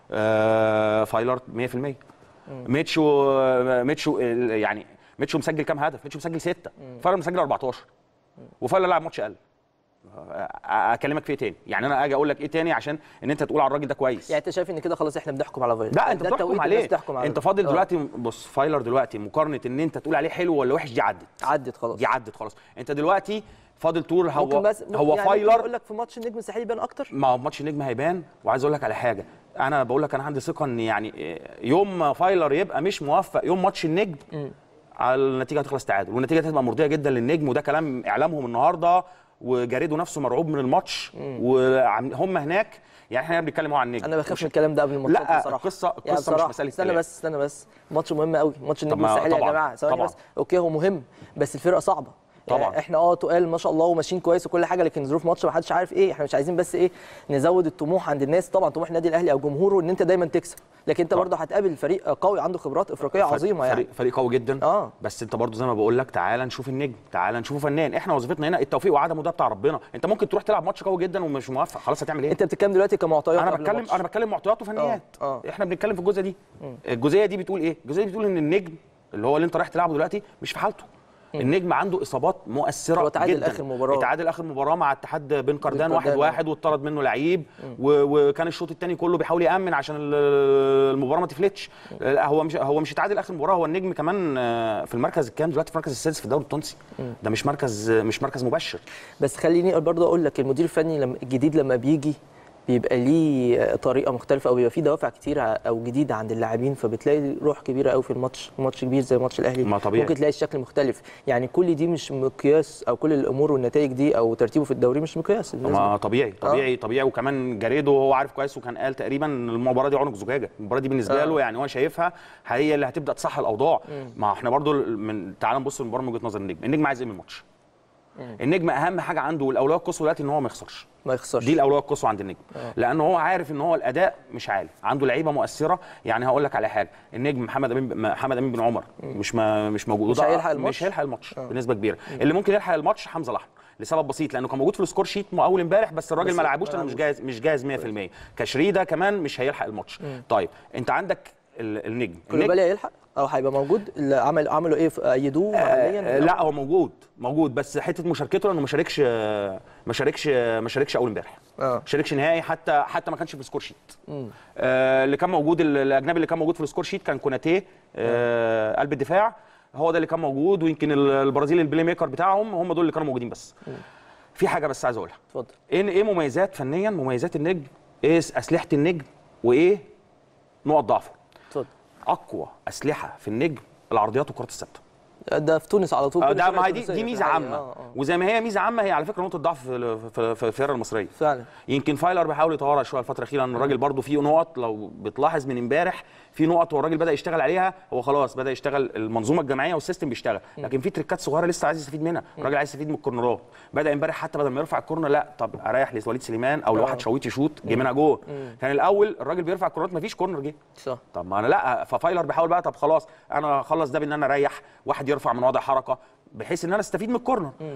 Speaker 4: آه فايلر 100% ميتشو آه، ميتشو ال- يعني ميتشو مسجل كام هدف؟ ميتشو مسجل سته فايلر مسجل 14 وفايلر لعب ماتش اقل آه، اكلمك في ايه تاني؟ يعني انا اجي اقول لك ايه تاني عشان ان انت تقول على الراجل ده كويس
Speaker 1: يعني انت شايف ان كده خلاص احنا بنحكم على فايلر
Speaker 4: لا انت
Speaker 1: ده
Speaker 4: بتحكم
Speaker 1: توقيت
Speaker 4: عليه
Speaker 1: الناس تحكم عليه
Speaker 4: انت فاضل
Speaker 1: آه.
Speaker 4: دلوقتي بص فايلر دلوقتي مقارنه ان انت تقول عليه حلو ولا وحش دي عدت
Speaker 1: عدت خلاص
Speaker 4: دي عدت خلاص انت دلوقتي فاضل طول هو
Speaker 1: ممكن بس
Speaker 4: هو
Speaker 1: يعني
Speaker 4: فايلر
Speaker 1: اقول لك في ماتش النجم الساحلي يبان اكتر
Speaker 4: ما هو ماتش النجم هيبان وعايز اقول لك على حاجه انا بقول لك انا عندي ثقه ان يعني يوم ما فايلر يبقى مش موفق يوم ماتش النجم على النتيجه هتخلص تعادل والنتيجه هتبقى مرضيه جدا للنجم وده كلام اعلامهم النهارده وجاريدو نفسه مرعوب من الماتش وهم هناك يعني احنا بنتكلم هو عن النجم
Speaker 1: انا بخاف من الكلام ده قبل الماتش
Speaker 4: لا،
Speaker 1: بصراحه
Speaker 4: القصة-
Speaker 1: يعني
Speaker 4: القصة مش
Speaker 1: بصراحة.
Speaker 4: مسألة
Speaker 1: استنى
Speaker 4: كلام.
Speaker 1: بس استنى بس ماتش مهم قوي ماتش النجم
Speaker 4: ما
Speaker 1: الساحلي يا
Speaker 4: طبعاً،
Speaker 1: جماعه ثواني
Speaker 4: طبعاً.
Speaker 1: بس اوكي هو مهم بس الفرقه صعبه يعني
Speaker 4: طبعاً.
Speaker 1: احنا اه تقال ما شاء الله وماشيين كويس وكل حاجه لكن ظروف ماتش ما حدش عارف ايه احنا مش عايزين بس ايه نزود الطموح عند الناس طبعا طموح النادي الاهلي او جمهوره ان انت دايما تكسب لكن انت برضه هتقابل فريق قوي عنده خبرات افريقيه عظيمه يعني
Speaker 4: فريق فريق قوي جدا
Speaker 1: آه.
Speaker 4: بس انت برضو زي ما بقول لك تعال نشوف النجم تعال نشوفه فنان احنا وظيفتنا هنا التوفيق وعدمه ده بتاع ربنا انت ممكن تروح تلعب ماتش قوي جدا ومش موفق خلاص هتعمل ايه
Speaker 1: انت بتتكلم دلوقتي كمعطيات
Speaker 4: انا
Speaker 1: قبل
Speaker 4: بتكلم
Speaker 1: الماتش.
Speaker 4: انا بتكلم معطيات وفنيات
Speaker 1: آه، آه.
Speaker 4: احنا بنتكلم في الجزئيه دي الجزئيه دي بتقول ايه الجزئيه دي بتقول ان النجم اللي هو اللي انت رايح تلعبه دلوقتي مش في حالته النجم عنده اصابات مؤثره
Speaker 1: هو اتعادل
Speaker 4: جدا
Speaker 1: آخر مباراة.
Speaker 4: اتعادل اخر مباراه مع اتحاد بن قردان
Speaker 1: قردان،
Speaker 4: واحد
Speaker 1: آه.
Speaker 4: واحد واتطرد منه لعيب و- وكان الشوط الثاني كله بيحاول يامن عشان ال- المباراه ما تفلتش لا، هو مش هو مش اتعادل اخر مباراه هو النجم كمان آه، في المركز الكام دلوقتي في المركز السادس في الدوري التونسي ده مش مركز مش مركز مبشر
Speaker 1: بس خليني برضه اقول لك المدير الفني لما الجديد لما بيجي بيبقى ليه طريقه مختلفه او بيبقى فيه دوافع كتير او جديده عند اللاعبين فبتلاقي روح كبيره قوي في الماتش ماتش كبير زي ماتش الاهلي
Speaker 4: ما طبيعي.
Speaker 1: ممكن تلاقي الشكل مختلف يعني كل دي مش مقياس او كل الامور والنتائج دي او ترتيبه في الدوري مش مقياس بالنسبة
Speaker 4: ما
Speaker 1: لي.
Speaker 4: طبيعي طبيعي طبيعي وكمان جاريدو هو عارف كويس وكان قال تقريبا المباراه دي عنق زجاجه المباراه دي بالنسبه
Speaker 1: آه.
Speaker 4: له يعني هو شايفها هي اللي هتبدا تصحح الاوضاع ما احنا برضو من تعال نبص للمباراه من وجهه نظر النجم النجم عايز ايه من الماتش النجم اهم حاجه عنده والاولويه القصوى دلوقتي ان هو ما يخسرش
Speaker 1: ما يخسرش
Speaker 4: دي الاولويه القصوى عند النجم لان هو عارف ان هو الاداء مش عالي عنده لعيبه مؤثره يعني هقول لك على حاجه النجم محمد امين محمد امين بن عمر مش ما مش موجود
Speaker 1: مش
Speaker 4: وده
Speaker 1: هيلحق الماتش؟
Speaker 4: مش هيلحق الماتش بنسبه كبيره اللي ممكن يلحق الماتش حمزه الاحمر لسبب بسيط لانه كان موجود في السكور شيت اول امبارح بس الراجل
Speaker 1: بس
Speaker 4: ما لعبوش
Speaker 1: ما
Speaker 4: لانه مش جاهز مش جاهز 100% كشريده كمان مش هيلحق الماتش طيب انت عندك ال- النجم النجم-
Speaker 1: كولوبالي هيلحق او هيبقى موجود اللي عمل عملوا ايه ايدوه
Speaker 4: آه،
Speaker 1: عمليا
Speaker 4: لا هو موجود موجود بس حته مشاركته لانه ما شاركش ما شاركش ما شاركش اول امبارح
Speaker 1: اه
Speaker 4: ما شاركش نهائي حتى حتى ما كانش في السكور شيت آه اللي كان موجود ال- الاجنبي اللي كان موجود في السكور شيت كان كوناتيه آه قلب الدفاع هو ده اللي كان موجود ويمكن ال- البرازيل البلاي ميكر بتاعهم هم دول اللي كانوا موجودين بس في حاجه بس عايز اقولها
Speaker 1: اتفضل
Speaker 4: ايه ايه مميزات فنيا مميزات النجم ايه اسلحه النجم وايه نقط ضعفه
Speaker 1: اتفضل
Speaker 4: اقوى اسلحه في النجم العرضيات والكرات الثابته
Speaker 1: ده في تونس على طول
Speaker 4: آه،
Speaker 1: كل
Speaker 4: ده
Speaker 1: فرقة
Speaker 4: ما هي دي
Speaker 1: تونسية
Speaker 4: دي
Speaker 1: في
Speaker 4: ميزه
Speaker 1: الحقيقة.
Speaker 4: عامه
Speaker 1: آه، آه.
Speaker 4: وزي ما هي ميزه عامه هي على فكره نقطه ضعف في في- في الفرقه المصريه
Speaker 1: فعلا
Speaker 4: يمكن فايلر بيحاول يطورها شويه الفتره الاخيره لان الراجل برضو فيه نقط لو بتلاحظ من امبارح في نقط والراجل بدا يشتغل عليها هو خلاص بدا يشتغل المنظومه الجماعيه والسيستم بيشتغل لكن في تريكات صغيره لسه عايز يستفيد منها الراجل عايز يستفيد من الكورنرات بدا امبارح حتى بدل ما يرفع الكورنر لا طب اريح لوليد سليمان او لواحد شويت يشوط جه منها جول كان الاول الراجل بيرفع الكورنرات مفيش كورنر جه
Speaker 1: صح
Speaker 4: طب ما انا لا ففايلر بيحاول بقى طب خلاص انا اخلص ده بان انا اريح واحد يرفع من وضع حركه بحيث ان انا استفيد من الكورنر آه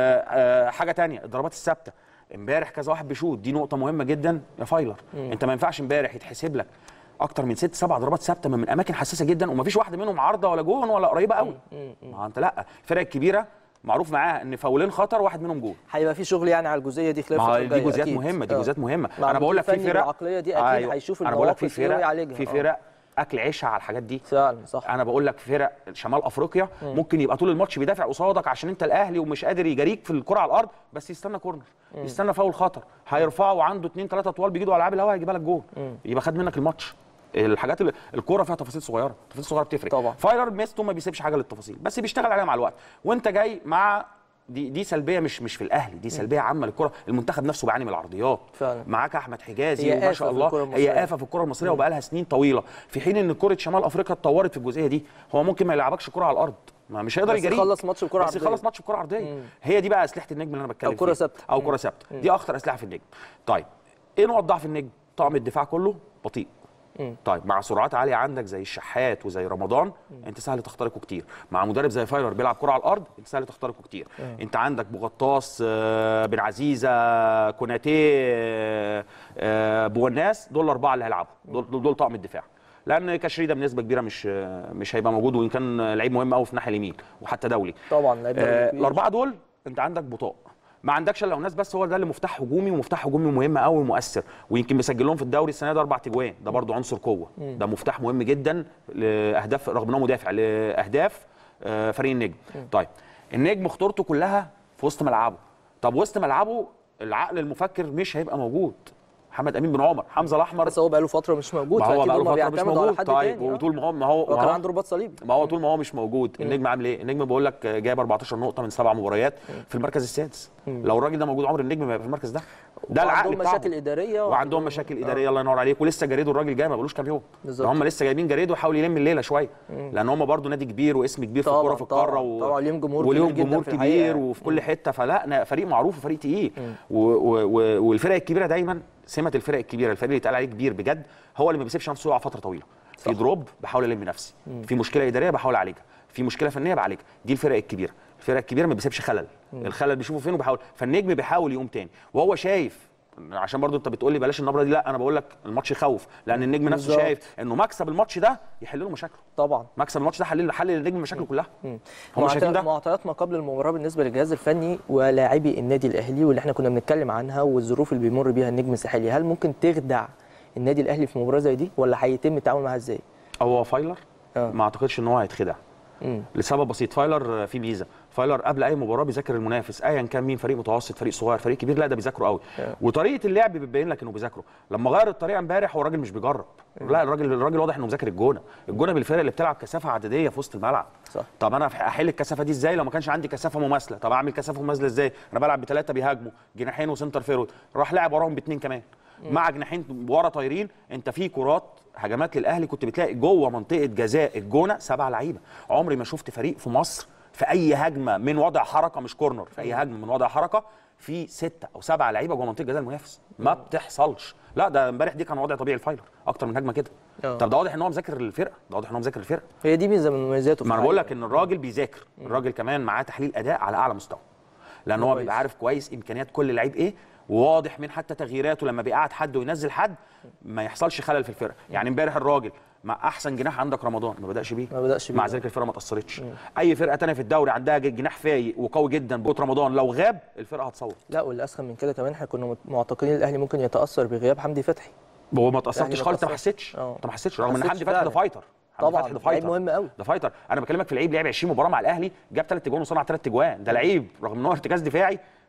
Speaker 4: آه حاجه تانية الضربات الثابته امبارح كذا واحد بيشوط دي نقطه مهمه جدا يا فايلر انت ما ينفعش امبارح يتحسب لك اكتر من ست سبع ضربات ثابته من اماكن حساسه جدا ومفيش واحده منهم عارضه ولا جون ولا قريبه قوي ما انت لا الفرق الكبيره معروف معاها ان فاولين خطر واحد منهم جول
Speaker 1: هيبقى في شغل يعني على الجزئيه دي خلال
Speaker 4: ما
Speaker 1: الفتره
Speaker 4: هي دي
Speaker 1: الجايه
Speaker 4: جزئيات
Speaker 1: أكيد.
Speaker 4: مهمه دي
Speaker 1: آه.
Speaker 4: جزئيات مهمه
Speaker 1: مع
Speaker 4: انا بقول لك في
Speaker 1: المدير الفني
Speaker 4: فرق
Speaker 1: بالعقلية دي أكيد هيشوف
Speaker 4: انا بقول لك في
Speaker 1: المواقف إيه
Speaker 4: فرق
Speaker 1: ويعالجها.
Speaker 4: في
Speaker 1: آه.
Speaker 4: فرق اكل عيشها على الحاجات دي
Speaker 1: فعلا صح
Speaker 4: انا بقول لك فرق شمال افريقيا ممكن يبقى طول الماتش بيدافع قصادك عشان انت الاهلي ومش قادر يجاريك في الكره على الارض بس يستنى كورنر يستنى فاول خطر هيرفعه وعنده اثنين ثلاثه طوال بيجيبوا العاب الهواء هيجيبها لك جول يبقى خد منك الماتش الحاجات اللي الكوره فيها تفاصيل صغيره تفاصيل صغيره بتفرق
Speaker 1: طبعا.
Speaker 4: فايلر ميزته ما بيسيبش حاجه للتفاصيل بس بيشتغل عليها مع الوقت وانت جاي مع دي دي سلبيه مش مش في الاهلي دي سلبيه عامه للكره المنتخب نفسه بيعاني من العرضيات
Speaker 1: فعلا.
Speaker 4: معاك احمد حجازي
Speaker 1: هي
Speaker 4: وما
Speaker 1: آفة
Speaker 4: شاء
Speaker 1: في
Speaker 4: الله
Speaker 1: الكرة المصرية.
Speaker 4: هي آفة في الكره المصريه وبقى لها سنين طويله في حين ان كره شمال افريقيا اتطورت في الجزئيه دي هو ممكن ما يلعبكش كره على الارض ما مش هيقدر
Speaker 1: بس
Speaker 4: يجاريك
Speaker 1: يخلص ماتش بكرة
Speaker 4: بس
Speaker 1: عرضية.
Speaker 4: يخلص ماتش بكره عرضيه هي دي بقى اسلحه النجم اللي انا بتكلم
Speaker 1: أو كرة
Speaker 4: فيها.
Speaker 1: ثابتة.
Speaker 4: او كره ثابته دي اخطر اسلحه في النجم طيب ايه نقط ضعف النجم طقم الدفاع كله بطيء طيب مع سرعات عاليه عندك زي الشحات وزي رمضان انت سهل تخترقه كتير مع مدرب زي فايلر بيلعب كره على الارض انت سهل تخترقه كتير انت عندك بوغطاس آه، بن عزيزه كوناتي آه، آه، بوالناس دول الاربعه اللي هيلعبوا دول, دول, دول طقم الدفاع لان كشريده بنسبه كبيره مش آه، مش هيبقى موجود وان كان لعيب مهم قوي في الناحيه اليمين وحتى دولي
Speaker 1: طبعا لعيب دوري
Speaker 4: آه،
Speaker 1: كبير.
Speaker 4: الاربعه دول انت عندك بطاق ما عندكش الا ناس بس هو ده اللي مفتاح هجومي ومفتاح هجومي مهم قوي ومؤثر ويمكن مسجل لهم في الدوري السنه ده اربع تجوان ده برضو عنصر قوه ده مفتاح مهم جدا لاهداف رغم ان هو مدافع لاهداف آه، فريق النجم طيب النجم خطورته كلها في وسط ملعبه طب وسط ملعبه العقل المفكر مش هيبقى موجود محمد امين بن عمر حمزه الاحمر
Speaker 1: بس هو بقاله فتره مش موجود
Speaker 4: ما هو
Speaker 1: فأكيد
Speaker 4: بقاله
Speaker 1: هما
Speaker 4: فتره مش
Speaker 1: بيعتمدوا على
Speaker 4: موجود
Speaker 1: حد
Speaker 4: طيب
Speaker 1: تاني آه.
Speaker 4: وطول ما هو ما هو
Speaker 1: هو
Speaker 4: ما
Speaker 1: كان
Speaker 4: هو-
Speaker 1: عنده رباط صليبي
Speaker 4: ما هو طول ما هو مش موجود النجم عامل ايه النجم بقول لك جايب 14 نقطه من سبع مباريات في المركز السادس لو الراجل ده موجود عمر النجم ما يبقى في المركز ده ده العقل
Speaker 1: وعندهم
Speaker 4: بتاعهم.
Speaker 1: مشاكل اداريه
Speaker 4: وعندهم مشاكل اداريه الله ينور عليك ولسه جريدو الراجل جاي ما بقولوش كام يوم
Speaker 1: بالظبط.
Speaker 4: ده هم لسه جايبين جريدو يحاول يلم الليله شويه لان هم برضو نادي كبير واسم كبير في
Speaker 1: طبعاً،
Speaker 4: الكوره في القاره
Speaker 1: طبعاً، طبعاً، ليهم جمهور
Speaker 4: وليهم
Speaker 1: كبير جداً
Speaker 4: جمهور
Speaker 1: في الحقيقة
Speaker 4: كبير
Speaker 1: يعني.
Speaker 4: وفي كل حته فلا نا- فريق معروف وفريق تقيل و- و- و- والفرق الكبيره دايما سمه الفرق الكبيره الفريق اللي اتقال عليه كبير بجد هو اللي ما بيسيبش نفسه يقع فتره طويله في دروب بحاول الم نفسي في مشكله اداريه بحاول اعالجها في مشكله فنيه بعالجها دي الفرق الكبيره الفرق الكبيره ما بيسيبش خلل الخلل بيشوفه فين وبيحاول فالنجم بيحاول يقوم تاني وهو شايف عشان برضو انت بتقول لي بلاش النبره دي لا انا بقول لك الماتش يخوف لان النجم نفسه
Speaker 1: بالظبط.
Speaker 4: شايف انه مكسب الماتش ده يحل له مشاكله
Speaker 1: طبعا
Speaker 4: مكسب الماتش ده حل حل للنجم مشاكله كلها هم
Speaker 1: معت-
Speaker 4: شايفين ده
Speaker 1: معطيات ما قبل المباراه بالنسبه للجهاز الفني ولاعبي النادي الاهلي واللي احنا كنا بنتكلم عنها والظروف اللي بيمر بيها النجم الساحلي هل ممكن تخدع النادي الاهلي في مباراه زي دي ولا هيتم التعامل معاها ازاي؟
Speaker 4: هو فايلر
Speaker 1: آه.
Speaker 4: ما اعتقدش ان هو هيتخدع
Speaker 1: مم.
Speaker 4: لسبب بسيط فايلر في ميزه فايلر قبل اي مباراه بيذاكر المنافس ايا كان مين فريق متوسط فريق صغير فريق كبير لا ده بيذاكره قوي وطريقه اللعب بتبين لك انه بيذاكره لما غير الطريقه امبارح هو الراجل مش بيجرب لا الراجل الراجل واضح انه مذاكر الجونه الجونه بالفرق اللي بتلعب كثافه عدديه في وسط الملعب
Speaker 1: صح.
Speaker 4: طب انا احل الكثافه دي ازاي لو ما كانش عندي كثافه مماثله طب اعمل كثافه مماثله ازاي انا بلعب بثلاثه بيهاجموا جناحين وسنتر فيرود راح لاعب وراهم باثنين كمان مع جناحين ورا طايرين انت في كرات هجمات للاهلي كنت بتلاقي جوه منطقه جزاء الجونه سبع لعيبه عمري ما شفت فريق في مصر في اي هجمه من وضع حركه مش كورنر في اي هجمه من وضع حركه في ستة او سبعة لعيبه جوه منطقه جزاء المنافس ما بتحصلش لا ده امبارح دي كان وضع طبيعي الفايلر اكتر من هجمه كده
Speaker 1: اه.
Speaker 4: طب ده واضح ان هو مذاكر الفرقه ده واضح ان هو مذاكر الفرقه
Speaker 1: هي دي ميزه من مميزاته في
Speaker 4: ما انا بقول
Speaker 1: الحقيقة.
Speaker 4: لك ان الراجل بيذاكر الراجل كمان معاه تحليل اداء على اعلى مستوى لان هو
Speaker 1: كويس.
Speaker 4: بيبقى عارف كويس امكانيات كل لعيب ايه وواضح من حتى تغييراته لما بيقعد حد وينزل حد ما يحصلش خلل في الفرقه يعني امبارح الراجل مع احسن جناح عندك رمضان ما بداش بيه
Speaker 1: ما بدأش بيه.
Speaker 4: مع ذلك الفرقه ما اتاثرتش اي فرقه تانية في الدوري عندها جناح فايق وقوي جدا بوت رمضان لو غاب الفرقه هتصور
Speaker 1: لا والاسخن من كده كمان احنا كنا معتقدين الاهلي ممكن يتاثر بغياب حمدي فتحي
Speaker 4: هو ما
Speaker 1: يعني
Speaker 4: اتاثرتش
Speaker 1: ما
Speaker 4: خالص انت ما
Speaker 1: تأثرش.
Speaker 4: حسيتش
Speaker 1: اه.
Speaker 4: انت ما حسيتش
Speaker 1: ما
Speaker 4: رغم ان
Speaker 1: حسيتش
Speaker 4: حمدي فتحي ده
Speaker 1: فعلا.
Speaker 4: فايتر حمدي
Speaker 1: طبعاً،
Speaker 4: فتحي ده
Speaker 1: لعيب
Speaker 4: فايتر
Speaker 1: مهم قوي.
Speaker 4: ده فايتر انا بكلمك في لعيب لعب 20 مباراه مع الاهلي جاب ثلاث اجوان وصنع ثلاث اجوان ده لعيب رغم ان هو ارتكاز دفاعي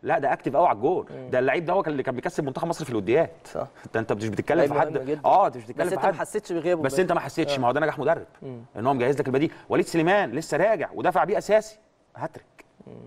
Speaker 4: لا ده اكتف قوي على الجول ده اللعيب ده هو كان اللي كان بيكسب منتخب مصر في الوديات
Speaker 1: صح.
Speaker 4: انت انت مش بتتكلم
Speaker 1: لعيب
Speaker 4: في حد
Speaker 1: مهم جدا.
Speaker 4: اه انت مش بتتكلم
Speaker 1: بس
Speaker 4: في
Speaker 1: انت ما
Speaker 4: حد
Speaker 1: حسيتش بغيابه
Speaker 4: بس انت ما حسيتش ما هو ده نجاح مدرب ان هو مجهز لك البديل وليد سليمان لسه راجع ودافع بيه اساسي هاتريك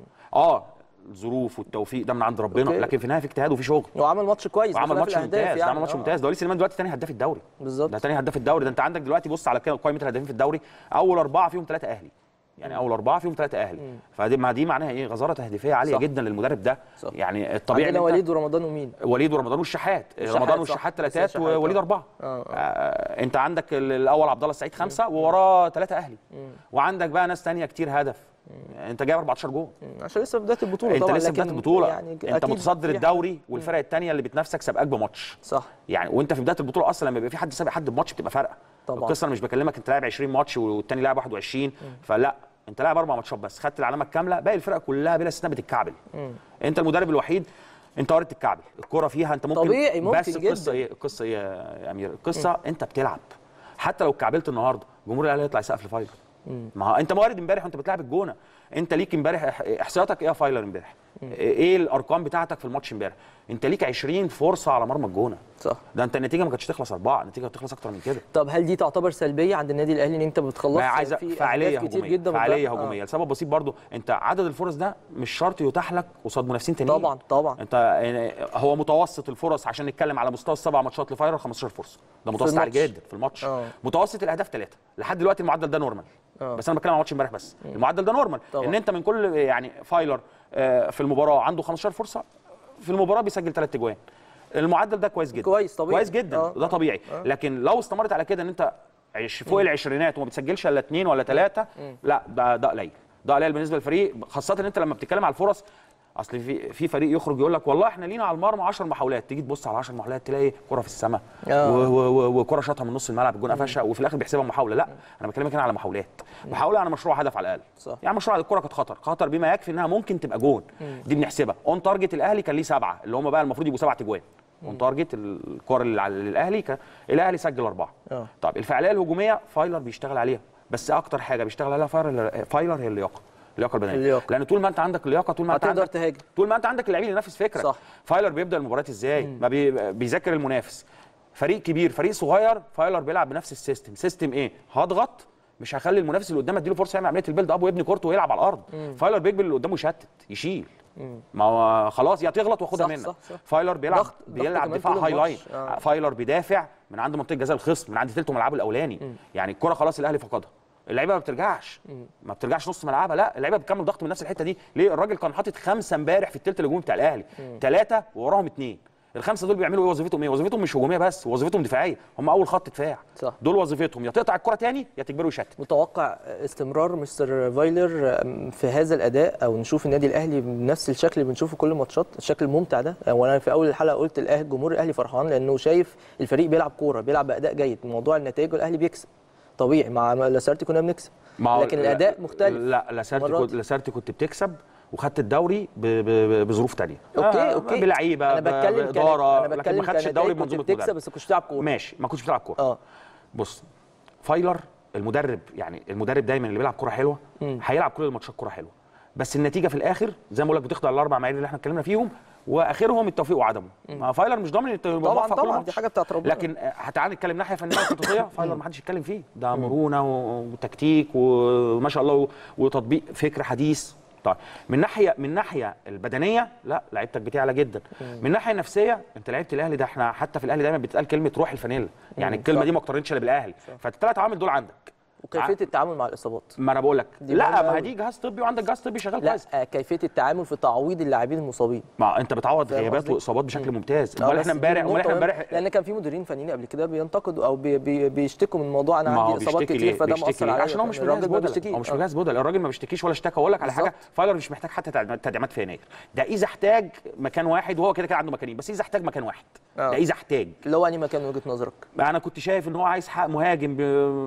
Speaker 4: اه الظروف والتوفيق ده من عند ربنا
Speaker 1: أوكي.
Speaker 4: لكن في النهايه في اجتهاد وفي شغل
Speaker 1: وعمل ماتش كويس
Speaker 4: وعمل
Speaker 1: بخلاف
Speaker 4: ماتش
Speaker 1: الأهداف
Speaker 4: ممتاز ده
Speaker 1: يعني.
Speaker 4: عمل ماتش
Speaker 1: آه.
Speaker 4: ممتاز ده وليد سليمان دلوقتي تاني هداف الدوري
Speaker 1: بالظبط.
Speaker 4: ده تاني هداف الدوري ده انت عندك دلوقتي بص على كده قائمه الهدافين في الدوري اول اربعه فيهم ثلاثه اهلي يعني اول اربعه فيهم ثلاثه اهلي فدي ما دي معناها ايه غزاره تهديفيه عاليه
Speaker 1: صح.
Speaker 4: جدا للمدرب ده
Speaker 1: صح.
Speaker 4: يعني الطبيعي
Speaker 1: عندنا
Speaker 4: إن أنت-
Speaker 1: وليد ورمضان ومين
Speaker 4: وليد ورمضان والشحات
Speaker 1: والشحات،
Speaker 4: رمضان
Speaker 1: صح.
Speaker 4: والشحات
Speaker 1: بس
Speaker 4: ثلاثات
Speaker 1: الشحات،
Speaker 4: ووليد
Speaker 1: آه.
Speaker 4: اربعه
Speaker 1: آه، آه.
Speaker 4: آه انت عندك ال- الاول عبد الله السعيد خمسه ووراه ثلاثه اهلي وعندك بقى ناس تانية كتير هدف انت جايب 14 جول
Speaker 1: عشان لسه في بدايه البطوله
Speaker 4: انت
Speaker 1: طبعا
Speaker 4: لسه بدايه
Speaker 1: لكن
Speaker 4: البطوله
Speaker 1: يعني
Speaker 4: انت
Speaker 1: أكيد
Speaker 4: متصدر
Speaker 1: في
Speaker 4: الدوري والفرق الثانيه اللي بتنافسك سابقاك بماتش
Speaker 1: صح
Speaker 4: يعني وانت في بدايه البطوله اصلا لما يبقى في حد سابق حد بماتش بتبقى فارقه
Speaker 1: طبعا.
Speaker 4: القصه انا مش بكلمك انت لاعب 20 ماتش والتاني لاعب 21 فلا انت لاعب اربع ماتشات بس خدت العلامه الكامله باقي الفرق كلها بلا استثناء بتتكعبل انت المدرب الوحيد انت وارد تتكعبل الكوره فيها انت ممكن
Speaker 1: طبيعي، ممكن
Speaker 4: بس القصه
Speaker 1: جدا.
Speaker 4: ايه القصه ايه يا امير القصه انت بتلعب حتى لو اتكعبلت النهارده جمهور الاهلي هيطلع يسقف لفايلر ما هو انت موارد امبارح وانت بتلعب الجونه انت ليك امبارح إح- احصائياتك ايه يا فايلر امبارح ايه الارقام بتاعتك في الماتش امبارح انت ليك 20 فرصه على مرمى الجونه
Speaker 1: صح
Speaker 4: ده انت النتيجه ما كانتش تخلص اربعه النتيجه هتخلص اكتر من كده
Speaker 1: طب هل دي تعتبر سلبيه عند النادي الاهلي ان انت بتخلص
Speaker 4: ما هي عايزه
Speaker 1: في
Speaker 4: فعاليه
Speaker 1: أهداف كتير
Speaker 4: هجوميه
Speaker 1: جدا
Speaker 4: فعاليه
Speaker 1: بتضيع؟
Speaker 4: هجوميه لسبب بسيط برضو انت عدد الفرص ده مش شرط يتاح لك قصاد منافسين تانيين
Speaker 1: طبعا طبعا
Speaker 4: انت يعني هو متوسط الفرص عشان نتكلم على مستوى السبع ماتشات لفايرر 15 فرصه ده متوسط عالي
Speaker 1: الماتش.
Speaker 4: جدا في الماتش
Speaker 1: اه.
Speaker 4: متوسط الاهداف ثلاثه لحد دلوقتي المعدل ده نورمال
Speaker 1: اه.
Speaker 4: بس انا بتكلم على ماتش امبارح بس المعدل ده نورمال
Speaker 1: طبعا.
Speaker 4: ان انت من كل يعني فايلر آه، في المباراه عنده 15 فرصه في المباراه بيسجل ثلاث اجوان المعدل ده كويس جدا
Speaker 1: كويس، طبيعي.
Speaker 4: كويس جدا
Speaker 1: اه.
Speaker 4: ده طبيعي لكن لو استمرت على كده ان انت عش- فوق العشرينات وما بتسجلش الا اثنين ولا ثلاثه لا ده ده قليل ده قليل بالنسبه للفريق خاصه ان انت لما بتتكلم على الفرص اصل في في فريق يخرج يقول لك والله احنا لينا على المرمى 10 محاولات تيجي تبص على 10 محاولات تلاقي كره في السماء
Speaker 1: اه.
Speaker 4: و- و- و- وكره شاطها من نص الملعب الجون قفشها وفي الاخر بيحسبها محاوله لا انا بكلمك هنا على محاولات محاوله على مشروع هدف على الاقل
Speaker 1: صح.
Speaker 4: يعني مشروع الكره كانت خطر خطر بما يكفي انها ممكن تبقى جون دي بنحسبها اون تارجت الاهلي كان ليه سبعه اللي هم بقى المفروض يبقوا سبعه اجوان اون تارجت الكره اللي على الاهلي كان الاهلي سجل اربعه
Speaker 1: اه.
Speaker 4: طب الفعاليه الهجوميه فايلر بيشتغل عليها بس اكتر حاجه بيشتغل عليها فايلر فايلر هي اللياقه اللياقه البدنيه
Speaker 1: اللياقة.
Speaker 4: لان طول ما انت عندك اللياقه طول ما انت
Speaker 1: هتقدر
Speaker 4: عندك
Speaker 1: تهاجم.
Speaker 4: طول ما انت عندك اللعيب اللي ينافس فكرك
Speaker 1: صح.
Speaker 4: فايلر بيبدا المباريات ازاي ما بي... بيذاكر المنافس فريق كبير فريق صغير فايلر بيلعب بنفس السيستم سيستم ايه هضغط مش هخلي المنافس اللي قدامي اديله فرصه يعمل عمليه البيلد اب ويبني كورته ويلعب على الارض فايلر بيجبر اللي قدامه يشتت يشيل ما هو خلاص يا تغلط واخدها
Speaker 1: صح،
Speaker 4: منك
Speaker 1: صح، صح.
Speaker 4: فايلر بيلعب
Speaker 1: ضغط- ضغط
Speaker 4: بيلعب
Speaker 1: كمان
Speaker 4: دفاع
Speaker 1: طول
Speaker 4: هاي لاين
Speaker 1: الماتش. آه.
Speaker 4: فايلر بيدافع من عند منطقه جزاء الخصم من عند ثلث ملعبه الاولاني يعني الكره خلاص الاهلي فقدها اللعيبه ما بترجعش ما بترجعش نص ملعبها لا اللعيبه بتكمل ضغط من نفس الحته دي ليه الراجل كان حاطط خمسه امبارح في الثلث الهجومي بتاع الاهلي ثلاثه ووراهم اثنين الخمسه دول بيعملوا ايه وظيفتهم ايه وظيفتهم مش هجوميه بس وظيفتهم دفاعيه هم اول خط دفاع
Speaker 1: صح.
Speaker 4: دول وظيفتهم يا تقطع الكره تاني يا تجبره يشتت
Speaker 1: متوقع استمرار مستر فايلر في هذا الاداء او نشوف النادي الاهلي بنفس الشكل اللي بنشوفه كل الماتشات الشكل الممتع ده وانا في اول الحلقه قلت الاهلي جمهور الاهلي فرحان لانه شايف الفريق بيلعب كوره بيلعب باداء جيد موضوع النتائج والاهلي بيكسب طبيعي مع لاسارتي كنا بنكسب
Speaker 4: ما هو-
Speaker 1: لكن الاداء مختلف
Speaker 4: لا لاسارتي
Speaker 1: المرة
Speaker 4: كنت
Speaker 1: دي.
Speaker 4: لاسارتي كنت بتكسب وخدت الدوري ب- ب- بظروف تانية
Speaker 1: اوكي
Speaker 4: آه،
Speaker 1: اوكي
Speaker 4: بلعيبه
Speaker 1: انا بتكلم كان-
Speaker 4: باداره
Speaker 1: انا
Speaker 4: لكن
Speaker 1: بتكلم
Speaker 4: ما خدش الدوري
Speaker 1: كنتائج
Speaker 4: بمنظومه
Speaker 1: كنت بتكسب
Speaker 4: مدرب
Speaker 1: بس كنتش بتلعب كوره
Speaker 4: ماشي ما كنتش بتلعب كوره
Speaker 1: اه
Speaker 4: بص فايلر المدرب يعني المدرب دايما اللي بيلعب كوره حلوه هيلعب كل الماتشات كوره حلوه بس النتيجه في الاخر زي ما بقول لك بتخضع للاربع معايير اللي احنا اتكلمنا فيهم واخرهم التوفيق وعدمه ما فايلر مش ضامن انت
Speaker 1: طبعا طبعا دي حاجه بتاعت ربنا
Speaker 4: لكن آه، تعالى نتكلم ناحيه فنيه وخططيه فايلر ما حدش يتكلم فيه ده مرونه و- وتكتيك وما شاء الله و- وتطبيق فكر حديث طيب من ناحيه من ناحيه البدنيه لا لعيبتك بتعلى جدا من ناحيه النفسيه انت لعيبه الاهلي ده احنا حتى في الاهلي دايما بتتقال كلمه روح الفانيلا يعني الكلمه
Speaker 1: صح.
Speaker 4: دي ما اقترنتش الا بالاهلي فالثلاث عوامل دول عندك
Speaker 1: وكيفيه التعامل مع الاصابات
Speaker 4: ما انا بقول لك
Speaker 1: دي
Speaker 4: لا
Speaker 1: مهمة
Speaker 4: ما
Speaker 1: أوي.
Speaker 4: دي جهاز طبي وعندك جهاز طبي شغال
Speaker 1: لا
Speaker 4: كويس
Speaker 1: آه، كيفيه التعامل في تعويض اللاعبين المصابين
Speaker 4: ما انت بتعوض
Speaker 1: فاهم
Speaker 4: غيابات
Speaker 1: قصدي؟
Speaker 4: واصابات بشكل ممتاز
Speaker 1: آه،
Speaker 4: امال
Speaker 1: بس
Speaker 4: احنا
Speaker 1: دي
Speaker 4: امبارح امال
Speaker 1: نقطة
Speaker 4: احنا
Speaker 1: مهمة،
Speaker 4: امبارح
Speaker 1: لان كان في مديرين فنيين قبل كده بينتقدوا او بي بي بيشتكوا من موضوع انا
Speaker 4: ما هو
Speaker 1: عندي اصابات
Speaker 4: بيشتكي
Speaker 1: كتير
Speaker 4: ليه؟
Speaker 1: فده
Speaker 4: بيشتكي
Speaker 1: مأثر
Speaker 4: ليه؟
Speaker 1: عليا
Speaker 4: عشان هو مش
Speaker 1: الراجل
Speaker 4: مجهز
Speaker 1: ما
Speaker 4: بدل
Speaker 1: بيشتكيش.
Speaker 4: هو مش
Speaker 1: آه.
Speaker 4: مجهز بدل الراجل ما بيشتكيش ولا اشتكى اقول لك على حاجه
Speaker 1: بالظبط.
Speaker 4: فايلر مش محتاج حتى تعد- تدعيمات في يناير ده اذا احتاج مكان واحد وهو كده كده عنده مكانين بس اذا احتاج مكان واحد
Speaker 1: آه.
Speaker 4: ده اذا احتاج
Speaker 1: اللي هو انهي مكان وجهه نظرك
Speaker 4: انا كنت شايف ان هو عايز حق مهاجم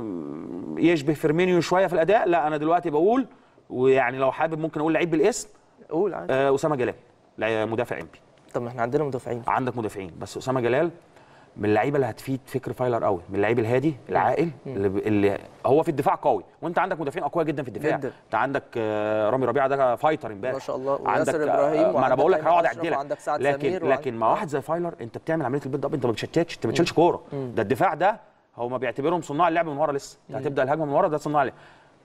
Speaker 4: ب- يشبه فيرمينيو شويه في الاداء لا انا دلوقتي بقول ويعني لو حابب ممكن اقول لعيب بالاسم
Speaker 1: قول عادي
Speaker 4: آه، اسامه جلال لا، مدافع امبي
Speaker 1: طب ما احنا عندنا مدافعين
Speaker 4: عندك مدافعين بس اسامه جلال من اللعيبه اللي هتفيد فكر فايلر قوي من اللعيب الهادي العاقل اللي, ب- اللي هو في الدفاع قوي وانت عندك مدافعين اقوياء جدا في الدفاع
Speaker 1: جدا.
Speaker 4: انت عندك آه، رامي ربيعه ده فايتر امبارح
Speaker 1: ما شاء الله،
Speaker 4: عندك
Speaker 1: وياسر إبراهيم،
Speaker 4: آه، ما انا
Speaker 1: وعندك
Speaker 4: بقول لك
Speaker 1: أيمن
Speaker 4: هقعد
Speaker 1: أشرف،
Speaker 4: اعدلك
Speaker 1: وعندك سعد
Speaker 4: لكن
Speaker 1: سمير، وعندك-
Speaker 4: لكن مع واحد زي فايلر انت بتعمل عمليه البيلد اب انت ما بتشتتش انت ما بتشيلش كوره ده الدفاع ده هو ما بيعتبرهم صناع اللعب من ورا لسه انت هتبدا الهجمه من ورا ده صناع اللعب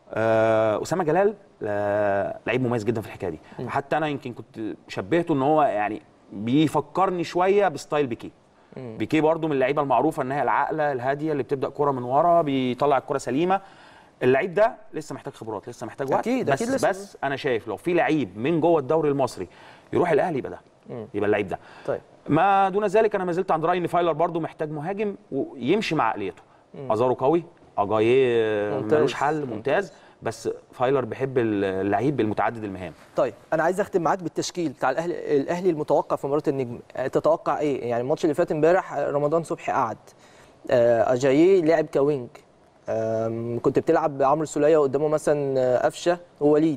Speaker 4: آه، اسامه جلال آه، لعيب مميز جدا في الحكايه دي حتى انا يمكن كنت شبهته ان هو يعني بيفكرني شويه بستايل بيكي بيكي برضو من اللعيبه المعروفه ان هي العاقله الهاديه اللي بتبدا كره من ورا بيطلع الكره سليمه اللعيب ده لسه محتاج خبرات لسه محتاج وقت
Speaker 1: أكيد،
Speaker 4: بس
Speaker 1: أكيد لسه.
Speaker 4: بس انا شايف لو في لعيب من جوه الدوري المصري يروح الاهلي يبقى ده يبقى اللعيب ده
Speaker 1: طيب
Speaker 4: ما دون ذلك انا ما زلت عند رايي ان فايلر برضو محتاج مهاجم ويمشي مع عقليته ازارو قوي اجاييه
Speaker 1: ممتاز.
Speaker 4: ملوش حل ممتاز بس فايلر بيحب اللعيب المتعدد المهام
Speaker 1: طيب انا عايز اختم معاك بالتشكيل بتاع الاهلي الاهلي المتوقع في مباراه النجم آه، تتوقع ايه يعني الماتش اللي فات امبارح آه، رمضان صبحي قعد آه، اجاييه لعب كوينج آم، كنت بتلعب بعمرو السوليه قدامه مثلا آه، قفشه ووليد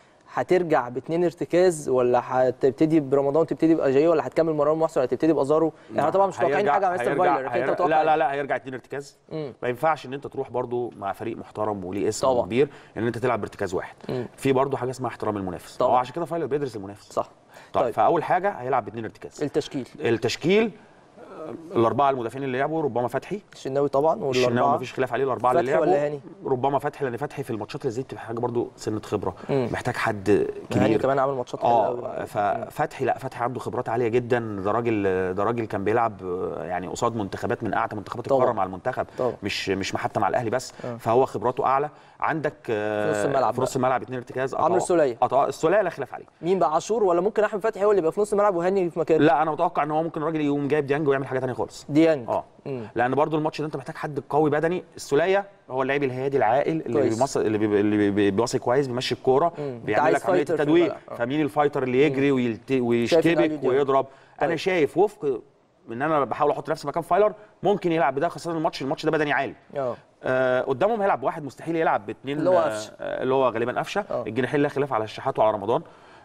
Speaker 1: هترجع باثنين ارتكاز ولا هتبتدي برمضان وتبتدي باجاييه ولا هتكمل مروان محسن ولا هتبتدي بازارو يعني احنا طبعا مش متوقعين
Speaker 4: هيرجع-
Speaker 1: حاجه على مستر
Speaker 4: هيرجع-
Speaker 1: فايلر لكن انت
Speaker 4: هيرجع-
Speaker 1: متوقع
Speaker 4: لا لا
Speaker 1: إيه؟
Speaker 4: لا هيرجع اتنين ارتكاز
Speaker 1: مم.
Speaker 4: ما ينفعش ان انت تروح برضو مع فريق محترم وليه اسم
Speaker 1: طبعا.
Speaker 4: كبير ان انت تلعب بارتكاز واحد في برضو حاجه اسمها احترام المنافس
Speaker 1: طبعا.
Speaker 4: هو عشان كده فايلر بيدرس المنافس
Speaker 1: صح
Speaker 4: طيب,
Speaker 1: طيب
Speaker 4: فاول حاجه هيلعب باثنين ارتكاز
Speaker 1: التشكيل
Speaker 4: التشكيل آه، الاربعه المدافعين اللي لعبوا ربما فتحي
Speaker 1: الشناوي طبعا
Speaker 4: الشناوي
Speaker 1: والاربعه
Speaker 4: مفيش خلاف عليه الاربعه اللي
Speaker 1: فتحي
Speaker 4: لعبوا
Speaker 1: ولا هاني؟
Speaker 4: ربما فتحي لان فتحي في الماتشات اللي زي دي بتبقى حاجه برضو سنه خبره
Speaker 1: مم.
Speaker 4: محتاج حد
Speaker 1: هاني
Speaker 4: كبير
Speaker 1: كمان عامل ماتشات حلوه قوي
Speaker 4: اه ففتحي لا فتحي عنده خبرات عاليه جدا ده راجل ده راجل كان بيلعب آه، يعني قصاد منتخبات من اعتى منتخبات
Speaker 1: طبعا.
Speaker 4: القاره مع المنتخب
Speaker 1: طبعا.
Speaker 4: مش مش محتى مع الاهلي بس فهو خبراته اعلى عندك آه،
Speaker 1: في نص الملعب
Speaker 4: في نص الملعب اتنين ارتكاز
Speaker 1: عمرو
Speaker 4: عطاء-
Speaker 1: السولية.
Speaker 4: عطاء السوليه لا خلاف عليه
Speaker 1: مين بقى عاشور ولا ممكن احمد فتحي هو اللي يبقى في نص الملعب وهاني في مكانه
Speaker 4: لا انا متوقع ان هو ممكن الراجل يقوم جايب ديانج ويعمل حاجه ثانيه خالص
Speaker 1: ديانج
Speaker 4: اه
Speaker 1: مم.
Speaker 4: لان برضو الماتش ده انت محتاج حد قوي بدني السوليه هو اللعيب الهادي العاقل اللي
Speaker 1: كويس.
Speaker 4: بيمص... اللي, بي... اللي بي... بيباصي كويس بيمشي الكوره
Speaker 1: انت
Speaker 4: بيعمل
Speaker 1: عايز
Speaker 4: لك عمليه
Speaker 1: فايتر في
Speaker 4: التدوير
Speaker 1: الملعب. آه.
Speaker 4: فمين الفايتر اللي يجري ويلت...
Speaker 1: شايف إن
Speaker 4: ويشتبك
Speaker 1: أليو ديانج.
Speaker 4: ويضرب انا
Speaker 1: طيب.
Speaker 4: شايف وفق ان انا بحاول احط نفسي مكان فايلر ممكن يلعب بده خاصه الماتش الماتش ده بدني عالي
Speaker 1: اه
Speaker 4: آه قدامهم هيلعب بواحد مستحيل يلعب باثنين
Speaker 1: اللي هو
Speaker 4: آه،
Speaker 1: قفشة.
Speaker 4: آه، اللي هو غالبا قفشه
Speaker 1: آه.
Speaker 4: الجناحين لا خلاف على الشحات وعلى رمضان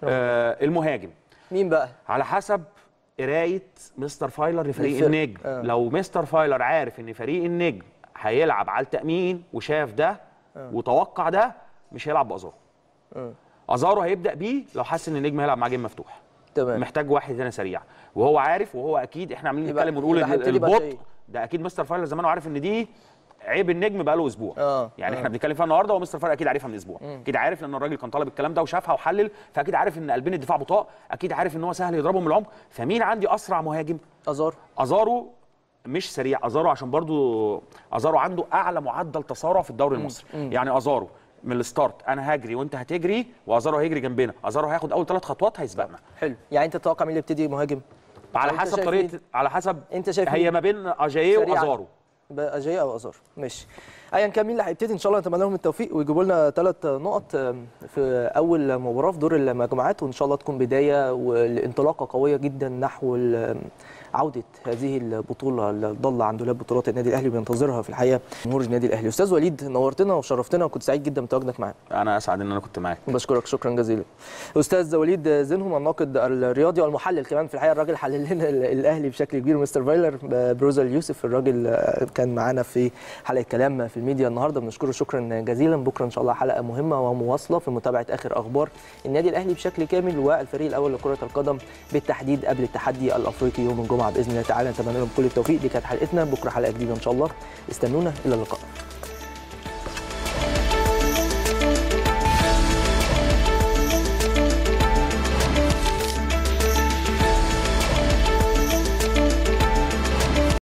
Speaker 4: آه المهاجم
Speaker 1: مين بقى
Speaker 4: على حسب قرايه مستر فايلر لفريق
Speaker 1: للفرق.
Speaker 4: النجم
Speaker 1: آه.
Speaker 4: لو مستر فايلر عارف ان فريق النجم هيلعب على التامين وشاف ده وتوقع ده مش هيلعب بازارو ازارو هيبدا بيه لو حس ان النجم هيلعب مع جيم مفتوح
Speaker 1: تمام
Speaker 4: محتاج واحد هنا سريع وهو عارف وهو اكيد احنا عاملين
Speaker 1: يبقى-
Speaker 4: نتكلم ونقول
Speaker 1: يبقى
Speaker 4: إن
Speaker 1: هيبتدي
Speaker 4: البطء
Speaker 1: بأجاييه.
Speaker 4: ده اكيد مستر فايلر زمانه عارف ان دي عيب النجم بقاله اسبوع
Speaker 1: آه،
Speaker 4: يعني
Speaker 1: آه.
Speaker 4: احنا بنتكلم فيها النهارده ومستر فايلر اكيد عارفها من اسبوع اكيد عارف لان الراجل كان طالب الكلام ده وشافها وحلل فاكيد عارف ان قلبين الدفاع بطاء اكيد عارف ان هو سهل يضربهم من العمق فمين عندي اسرع مهاجم
Speaker 1: ازار
Speaker 4: ازارو مش سريع ازارو عشان برضو ازارو عنده اعلى معدل تسارع في الدوري المصري يعني ازارو من الستارت انا هجري وانت هتجري وازارو هيجري جنبنا ازارو هياخد اول ثلاث خطوات هيسبقنا
Speaker 1: حلو يعني انت تتوقع مين اللي يبتدي مهاجم
Speaker 4: على
Speaker 1: أنت
Speaker 4: حسب
Speaker 1: شايف
Speaker 4: طريقه
Speaker 1: مين؟
Speaker 4: على حسب
Speaker 1: أنت شايف
Speaker 4: هي
Speaker 1: مين؟
Speaker 4: ما بين اجاييه
Speaker 1: سريعاً.
Speaker 4: وازارو
Speaker 1: بقى اجاي او ازار ماشي ايا كان مين اللي هيبتدي ان شاء الله نتمنى لهم التوفيق ويجيبوا لنا ثلاث نقط آم، في اول مباراه في دور المجموعات وان شاء الله تكون بدايه والانطلاقه قويه جدا نحو ال- عوده هذه البطوله اللي ضل عن دولاب بطولات النادي الاهلي بينتظرها في الحقيقه جمهور النادي الاهلي استاذ وليد نورتنا وشرفتنا وكنت سعيد جدا بتواجدك معانا
Speaker 4: انا اسعد ان انا كنت معاك
Speaker 1: بشكرك شكرا جزيلا استاذ وليد زينهم الناقد الرياضي والمحلل كمان في الحقيقه الراجل حلل لنا ال- الاهلي بشكل كبير مستر فايلر بروزا اليوسف الراجل كان معانا في حلقه كلام في الميديا النهارده بنشكره شكرا جزيلا بكره ان شاء الله حلقه مهمه ومواصله في متابعه اخر اخبار النادي الاهلي بشكل كامل والفريق الاول لكره القدم بالتحديد قبل التحدي الافريقي يوم الجمعه باذن الله تعالى نتمنى لهم كل التوفيق دي كانت حلقتنا بكره حلقه جديده ان شاء الله استنونا الى اللقاء